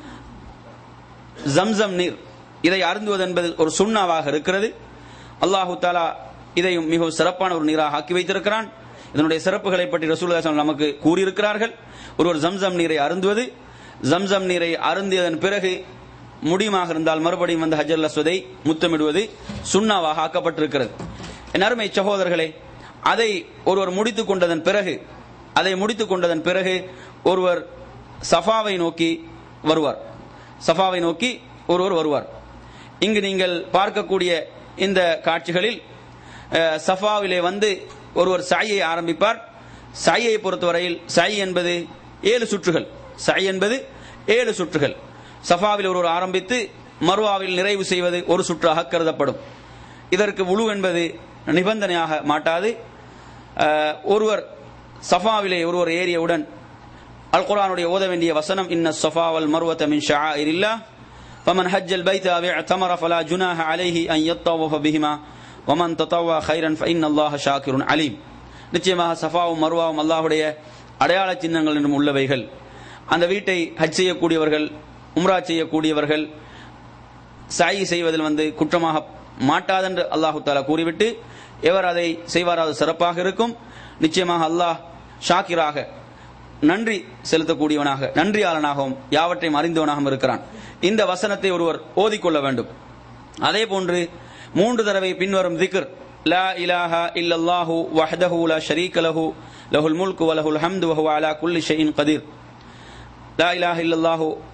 ஜம்சம் நீர் இதை அருந்துவது என்பது ஒரு சுண்ணாவாக இருக்கிறது அல்லாஹு தாலா இதையும் மிகவும் சிறப்பான ஒரு நீராக ஆக்கி வைத்திருக்கிறான் இதனுடைய சிறப்புகளை பற்றி ரசூலுல்லாஹி நமக்கு கூறியிருக்கிறார்கள் ஒருவர் ஜம்சம் நீரை அருந்துவது ஜம்சம் நீரை அருந்தியதன் பிறகு முடியுமாக இருந்தால் மறுபடியும் வந்து ஹஜர் அஸ்வதை முத்தமிடுவது சுண்ணாவாக ஆக்கப்பட்டிருக்கிறது என் அருமை சகோதரர்களே அதை ஒருவர் முடித்துக் கொண்டதன் பிறகு அதை முடித்துக் கொண்டதன் பிறகு ஒருவர் சஃபாவை நோக்கி வருவார் சஃபாவை நோக்கி ஒருவர் வருவார் இங்கு நீங்கள் பார்க்கக்கூடிய இந்த காட்சிகளில் அஹ், சஃபாவிலே வந்து ஒருவர் சாயை ஆரம்பிப்பார் சாயை பொறுத்தவரையில் சாய் என்பது ஏழு சுற்றுகள் சாய் என்பது ஏழு சுற்றுகள் சஃபாவில் ஒருவர் ஆரம்பித்து மருவாவில் நிறைவு செய்வது ஒரு சுற்றாக கருதப்படும் இதற்கு உழு என்பது நிபந்தனையாக மாட்டாது அஹ், ஒருவர் சஃபாவிலே ஒருவர் ஏறியவுடன் அல் குர்ஆனுடைய ஓத வேண்டிய வசனம் இன்ன ஸஃபா வல் மர்வத மின் ஷஆயிரில்லாஹ் فمن حج البيت أو اعتمر فلا جناح عليه أن يطوف بهما ومن تطوع خيرا فإن الله شاكر عليم நிச்சயமாக சஃபாவும் மர்வாவும் அல்லாஹ்வுடைய அடையாள சின்னங்கள் என்றும் உள்ளவைகள் அந்த வீட்டை ஹஜ் செய்யக்கூடியவர்கள் உம்ரா செய்யக்கூடியவர்கள் சாயி செய்வதில் வந்து குற்றமாக மாட்டாதென்று அல்லாஹு தாலா கூறிவிட்டு எவர் அதை செய்வார் அது சிறப்பாக இருக்கும் நிச்சயமாக அல்லாஹ் ஷாக்கிராக நன்றி செலுத்தக்கூடியவனாக நன்றியாளனாகவும் யாவற்றையும் அறிந்தவனாகவும் இருக்கிறான் இந்த வசனத்தை ஒருவர் ஓதிக்கொள்ள வேண்டும் அதே போன்று மூன்று தடவை பின்வரும் திக்ர் லா இலாஹா இல்லல்லாஹு வஹ்தஹு லா ஷரீக லஹு லஹுல் முல்கு வலஹுல் ஹம்து வஹுவ அலா குல்லி ஷைஇன் கதீர் லா இலாஹ இல்லல்லாஹு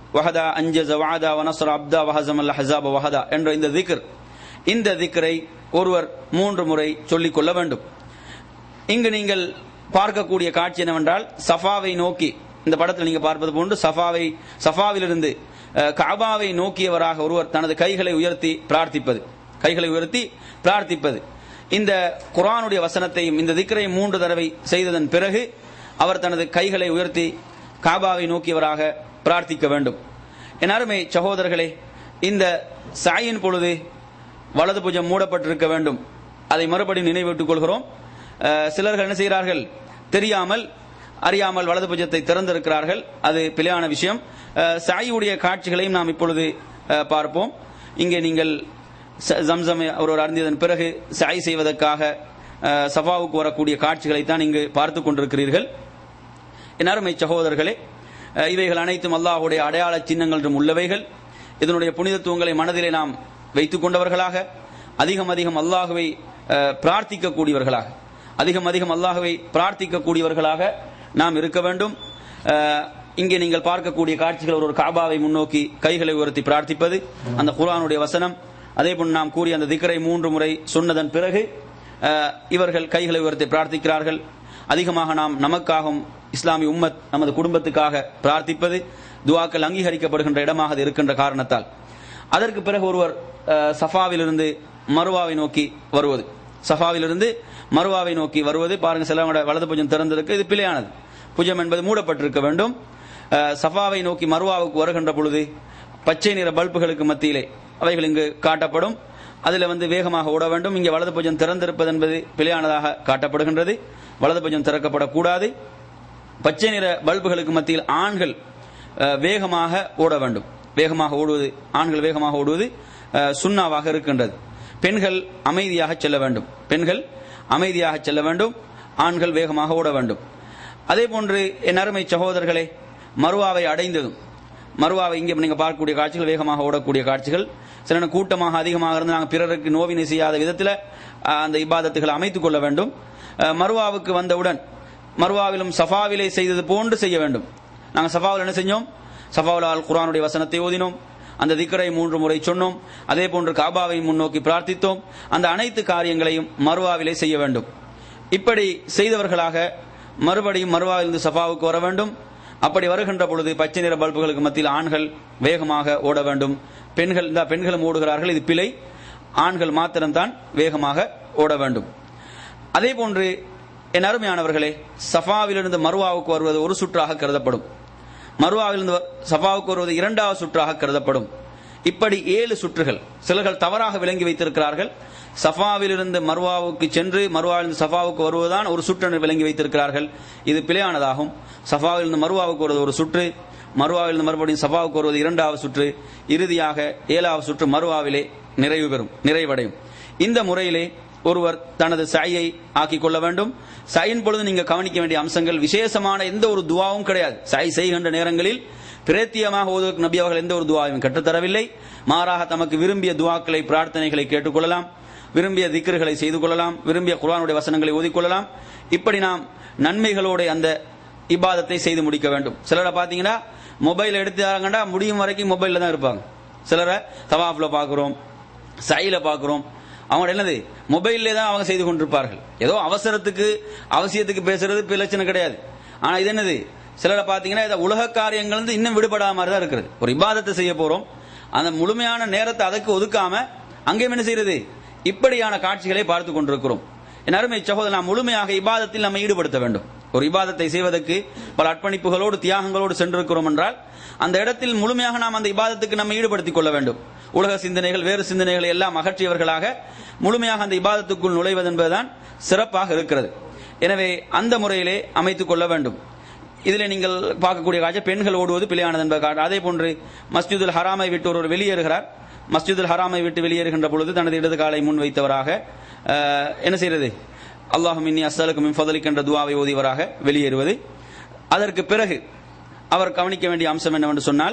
வஹதா அஞ்சஸ வஅதா வனஸ்ர அப்தா வஹஸமல் ஹஸாப வஹதா என்ற இந்த திக்ர் இந்த திக்ரை ஒருவர் மூன்று முறை சொல்லிக் கொள்ள வேண்டும் இங்கு நீங்கள் பார்க்கக்கூடிய காட்சி என்னவென்றால் சஃபாவை நோக்கி இந்த படத்தில் நீங்க பார்ப்பது போன்று சஃபாவை சஃபாவிலிருந்து அஹ், கஅபாவை நோக்கியவராக ஒருவர் தனது கைகளை உயர்த்தி பிரார்த்திப்பது கைகளை உயர்த்தி பிரார்த்திப்பது இந்த குர்ஆனுடைய வசனத்தையும் இந்த திக்ரை மூன்று தடவை செய்ததன் பிறகு அவர் தனது கைகளை உயர்த்தி காபாவை நோக்கியவராக பிரார்த்திக்க வேண்டும் என் அருமை சகோதரர்களே இந்த சாயின் பொழுது வலது புஜம் மூடப்பட்டிருக்க வேண்டும் அதை மறுபடியும் நினைவூட்டுக் கொள்கிறோம் அஹ், சிலர்கள் என்ன செய்கிறார்கள் தெரியாமல் அறியாமல் வலது புஜத்தை திறந்திருக்கிறார்கள் அது பிழையான விஷயம் அஹ், சாயியுடைய காட்சிகளையும் நாம் இப்பொழுது அஹ், பார்ப்போம் இங்கே நீங்கள் ச- ஜம்சம் ஒருவர் அருந்தியதன் பிறகு சாய் செய்வதற்காக அஹ், சஃபாவுக்கு வரக்கூடிய காட்சிகளை தான் இங்கு பார்த்துக் கொண்டிருக்கிறீர்கள் என் அருமை சகோதரர்களே அஹ், இவைகள் அனைத்தும் அல்லாஹ்வுடைய அடையாள சின்னங்கள் என்றும் உள்ளவைகள் இதனுடைய புனிதத்துவங்களை மனதிலே நாம் வைத்துக் கொண்டவர்களாக அதிகம் அதிகம் அல்லாஹுவை அஹ், பிரார்த்திக்கக்கூடியவர்களாக அதிகம் அதிகம் அல்லாஹுவை பிரார்த்திக்கக்கூடியவர்களாக நாம் இருக்க வேண்டும் அஹ், இங்கே நீங்கள் பார்க்கக்கூடிய காட்சிகள் ஒரு காபாவை முன்னோக்கி கைகளை உயர்த்தி பிரார்த்திப்பது அந்த குர்ஆனுடைய வசனம் அதே போன்று நாம் கூறிய அந்த திக்கரை மூன்று முறை சொன்னதன் பிறகு அஹ், இவர்கள் கைகளை உயர்த்தி பிரார்த்திக்கிறார்கள் அதிகமாக நாம் நமக்காகவும் இஸ்லாமிய உம்மத் நமது குடும்பத்துக்காக பிரார்த்திப்பது துவாக்கள் அங்கீகரிக்கப்படுகின்ற இடமாக அது இருக்கின்ற காரணத்தால் அதற்கு பிறகு ஒருவர் அஹ், சஃபாவிலிருந்து மருவாவை நோக்கி வருவது சஃபாவிலிருந்து மருவாவை நோக்கி வருவது பாருங்க சிலவங்களோட வலது புஜம் திறந்திருக்கு இது பிழையானது புஜம் என்பது மூடப்பட்டிருக்க வேண்டும் அஹ், சஃபாவை நோக்கி மருவாவுக்கு வருகின்ற பொழுது பச்சை நிற பல்புகளுக்கு மத்தியிலே அவைகள் இங்கு காட்டப்படும் அதில் வந்து வேகமாக ஓட வேண்டும் இங்கே வலது புஜம் திறந்திருப்பது என்பது பிழையானதாக காட்டப்படுகின்றது வலது புஜம் திறக்கப்படக்கூடாது பச்சை நிற பல்புகளுக்கு மத்தியில் ஆண்கள் அஹ், வேகமாக ஓட வேண்டும் வேகமாக ஓடுவது ஆண்கள் வேகமாக ஓடுவது அஹ், சுண்ணாவாக இருக்கின்றது பெண்கள் அமைதியாக செல்ல வேண்டும் பெண்கள் அமைதியாக செல்ல வேண்டும் ஆண்கள் வேகமாக ஓட வேண்டும் அதே போன்று என் அருமை சகோதரர்களே மருவாவை அடைந்ததும் மருவாவை இங்கே நீங்க பார்க்கக்கூடிய காட்சிகள் வேகமாக ஓடக்கூடிய காட்சிகள் சில நேரம் கூட்டமாக அதிகமாக இருந்து நாங்கள் பிறருக்கு நோவினை செய்யாத விதத்தில் அஹ், அந்த இபாதத்துகளை அமைத்துக் கொள்ள வேண்டும் அஹ், மருவாவுக்கு வந்தவுடன் மருவாவிலும் சஃபாவிலே செய்தது போன்று செய்ய வேண்டும் நாங்கள் சஃபாவில் என்ன செஞ்சோம் சஃபாவில் அல் குர்ஆனுடைய வசனத்தை ஓதினோம் அந்த திக்கரை மூன்று முறை சொன்னோம் அதே போன்று காபாவை முன்னோக்கி பிரார்த்தித்தோம் அந்த அனைத்து காரியங்களையும் மருவாவிலே செய்ய வேண்டும் இப்படி செய்தவர்களாக மறுபடியும் மருவாவிலிருந்து சஃபாவுக்கு வர வேண்டும் அப்படி வருகின்ற பொழுது பச்சை நிற பல்புகளுக்கு மத்தியில் ஆண்கள் வேகமாக ஓட வேண்டும் பெண்கள் இந்த பெண்களும் ஓடுகிறார்கள் இது பிழை ஆண்கள் மாத்திரம்தான் வேகமாக ஓட வேண்டும் அதே போன்று என் அருமையானவர்களே சஃபாவிலிருந்து மருவாவுக்கு வருவது ஒரு சுற்றாக கருதப்படும் மருவாவிலிருந்து வ- சஃபாவுக்கு வருவது இரண்டாவது சுற்றாக கருதப்படும் இப்படி ஏழு சுற்றுகள் சிலர்கள் தவறாக விளங்கி வைத்திருக்கிறார்கள் சஃபாவிலிருந்து மருவாவுக்கு சென்று மருவாவிலிருந்து சஃபாவுக்கு வருவதுதான் ஒரு சுற்று என்று விளங்கி வைத்திருக்கிறார்கள் இது பிழையானதாகும் சஃபாவிலிருந்து மருவாவுக்கு வருவது ஒரு சுற்று மருவாவிலிருந்து மறுபடியும் சஃபாவுக்கு வருவது இரண்டாவது சுற்று இறுதியாக ஏழாவது சுற்று மருவாவிலே நிறைவு பெறும் நிறைவடையும் இந்த முறையிலே ஒருவர் தனது சாயை ஆக்கிக் கொள்ள வேண்டும் சாயின் பொழுது நீங்க கவனிக்க வேண்டிய அம்சங்கள் விசேஷமான எந்த ஒரு துவாவும் கிடையாது சாய் செய்கின்ற நேரங்களில் பிரேத்தியமாக ஓதுவதற்கு நபி அவர்கள் எந்த ஒரு துவாவையும் கற்றுத்தரவில்லை மாறாக தமக்கு விரும்பிய துவாக்களை பிரார்த்தனைகளை கேட்டுக்கொள்ளலாம் விரும்பிய திக்ருகளை செய்து கொள்ளலாம் விரும்பிய குர்ஆனுடைய வசனங்களை ஓதிக்கொள்ளலாம் இப்படி நாம் நன்மைகளோட அந்த இபாதத்தை செய்து முடிக்க வேண்டும் சிலரை பாத்தீங்கன்னா மொபைல் எடுத்தாங்கண்டா முடியும் வரைக்கும் மொபைல்ல தான் இருப்பாங்க சிலரை தவாஃப்ல பாக்குறோம் சைல பாக்குறோம் அவங்க என்னது மொபைல்லே தான் அவங்க செய்து கொண்டிருப்பார்கள் ஏதோ அவசரத்துக்கு அவசியத்துக்கு பேசுறது பிரச்சனை கிடையாது ஆனா இது என்னது சிலரை பாத்தீங்கன்னா இதை உலக காரியங்கள் இருந்து இன்னும் விடுபடாத மாதிரி தான் இருக்கிறது ஒரு இபாதத்தை செய்ய போறோம் அந்த முழுமையான நேரத்தை அதுக்கு ஒதுக்காம அங்கேயும் என்ன செய்யறது இப்படியான காட்சிகளை பார்த்து கொண்டிருக்கிறோம் என் அருமை சகோதரர் நாம் முழுமையாக இபாதத்தில் நம்ம ஈடுபடுத்த வேண்டும் ஒரு இபாதத்தை செய்வதற்கு பல அர்ப்பணிப்புகளோடு தியாகங்களோடு சென்றிருக்கிறோம் என்றால் அந்த இடத்தில் முழுமையாக நாம் அந்த இபாதத்துக்கு நம்ம ஈடுபடுத்திக் கொள்ள வேண்டும் உலக சிந்தனைகள் வேறு சிந்தனைகளை எல்லாம் அகற்றியவர்களாக முழுமையாக அந்த இபாதத்துக்குள் நுழைவது என்பதுதான் சிறப்பாக இருக்கிறது எனவே அந்த முறையிலே அமைத்துக் கொள்ள வேண்டும் இதில் நீங்கள் பார்க்கக்கூடிய காட்சி பெண்கள் ஓடுவது பிழையானது என்பது காட்டு அதே போன்று மஸ்ஜிதுல் ஹராமை விட்டு ஒருவர் வெளியேறுகிறார் மஸ்ஜிதுல் ஹராமை விட்டு வெளியேறுகின்ற பொழுது தனது இடது காலை முன் வைத்தவராக அஹ், என்ன செய்யறது அல்லாஹும் இன்னி அஸ்ஸலுக்கு மின் ஃபதலிக் என்ற துவாவை ஓதியவராக வெளியேறுவது அதற்கு பிறகு அவர் கவனிக்க வேண்டிய அம்சம் என்னவென்று சொன்னால்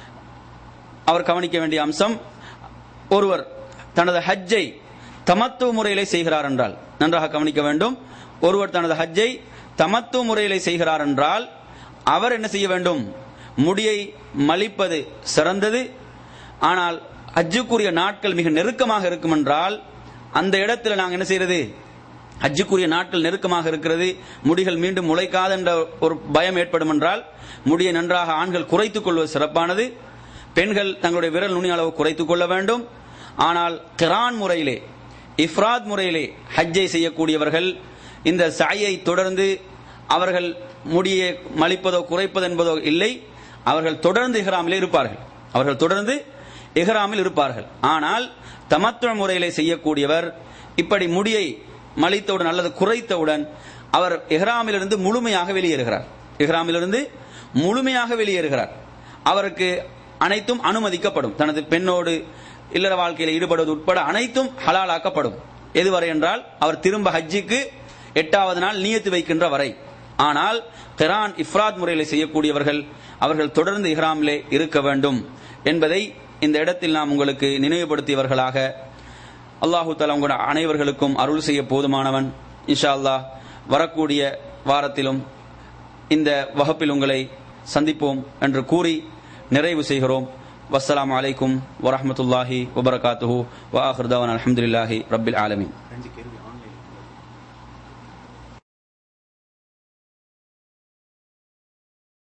அவர் கவனிக்க வேண்டிய அம்சம் ஒருவர் தனது ஹஜ்ஜை தமத்துவ முறையிலே செய்கிறார் என்றால் நன்றாக கவனிக்க வேண்டும் ஒருவர் தனது ஹஜ்ஜை தமத்துவ முறையிலே செய்கிறார் என்றால் அவர் என்ன செய்ய வேண்டும் முடியை மலிப்பது சிறந்தது ஆனால் ஹஜ்ஜுக்குரிய நாட்கள் மிக நெருக்கமாக இருக்கும் என்றால் அந்த இடத்துல நாங்கள் என்ன செய்யறது ஹஜ்ஜுக்குரிய நாட்கள் நெருக்கமாக இருக்கிறது முடிகள் மீண்டும் முளைக்காத என்ற ஒரு பயம் ஏற்படும் என்றால் முடியை நன்றாக ஆண்கள் குறைத்துக் கொள்வது சிறப்பானது பெண்கள் தங்களுடைய விரல் நுனி அளவு குறைத்துக் கொள்ள வேண்டும் ஆனால் கிரான் முறையிலே இஃப்ராத் முறையிலே ஹஜ்ஜை செய்யக்கூடியவர்கள் இந்த சாயை தொடர்ந்து அவர்கள் முடியை மலிப்பதோ குறைப்பதோ என்பதோ இல்லை அவர்கள் தொடர்ந்து இஹ்ராமிலே இருப்பார்கள் அவர்கள் தொடர்ந்து இஹ்ராமில் இருப்பார்கள் ஆனால் தமத்துவ முறையிலே செய்யக்கூடியவர் இப்படி முடியை மலித்தவுடன் அல்லது குறைத்தவுடன் அவர் இஹ்ராமிலிருந்து முழுமையாக வெளியேறுகிறார் இஹ்ராமிலிருந்து முழுமையாக வெளியேறுகிறார் அவருக்கு அனைத்தும் அனுமதிக்கப்படும் தனது பெண்ணோடு இல்லற வாழ்க்கையில் ஈடுபடுவது உட்பட அனைத்தும் ஹலாலாக்கப்படும் எதுவரை என்றால் அவர் திரும்ப ஹஜ்ஜிக்கு எட்டாவது நாள் நியத்து வைக்கின்ற வரை ஆனால் கிரான் இஃப்ராத் முறையில் செய்யக்கூடியவர்கள் அவர்கள் தொடர்ந்து இஹ்ராமிலே இருக்க வேண்டும் என்பதை இந்த இடத்தில் நாம் உங்களுக்கு நினைவுபடுத்தியவர்களாக அல்லாஹு தலா உங்கள் அனைவர்களுக்கும் அருள் செய்ய போதுமானவன் இன்ஷா அல்லாஹ் வரக்கூடிய வாரத்திலும் இந்த வகுப்பில் உங்களை சந்திப்போம் என்று கூறி நிறைவு செய்கிறோம் வஸ்ஸலாமு அலைக்கும் வரஹ்மத்துல்லாஹி வபரகாத்துஹு வ ஆஹிர் தவானா அல்ஹம்துலில்லாஹி ரப்பில் ஆலமீன் ரெண்டு கேள்வி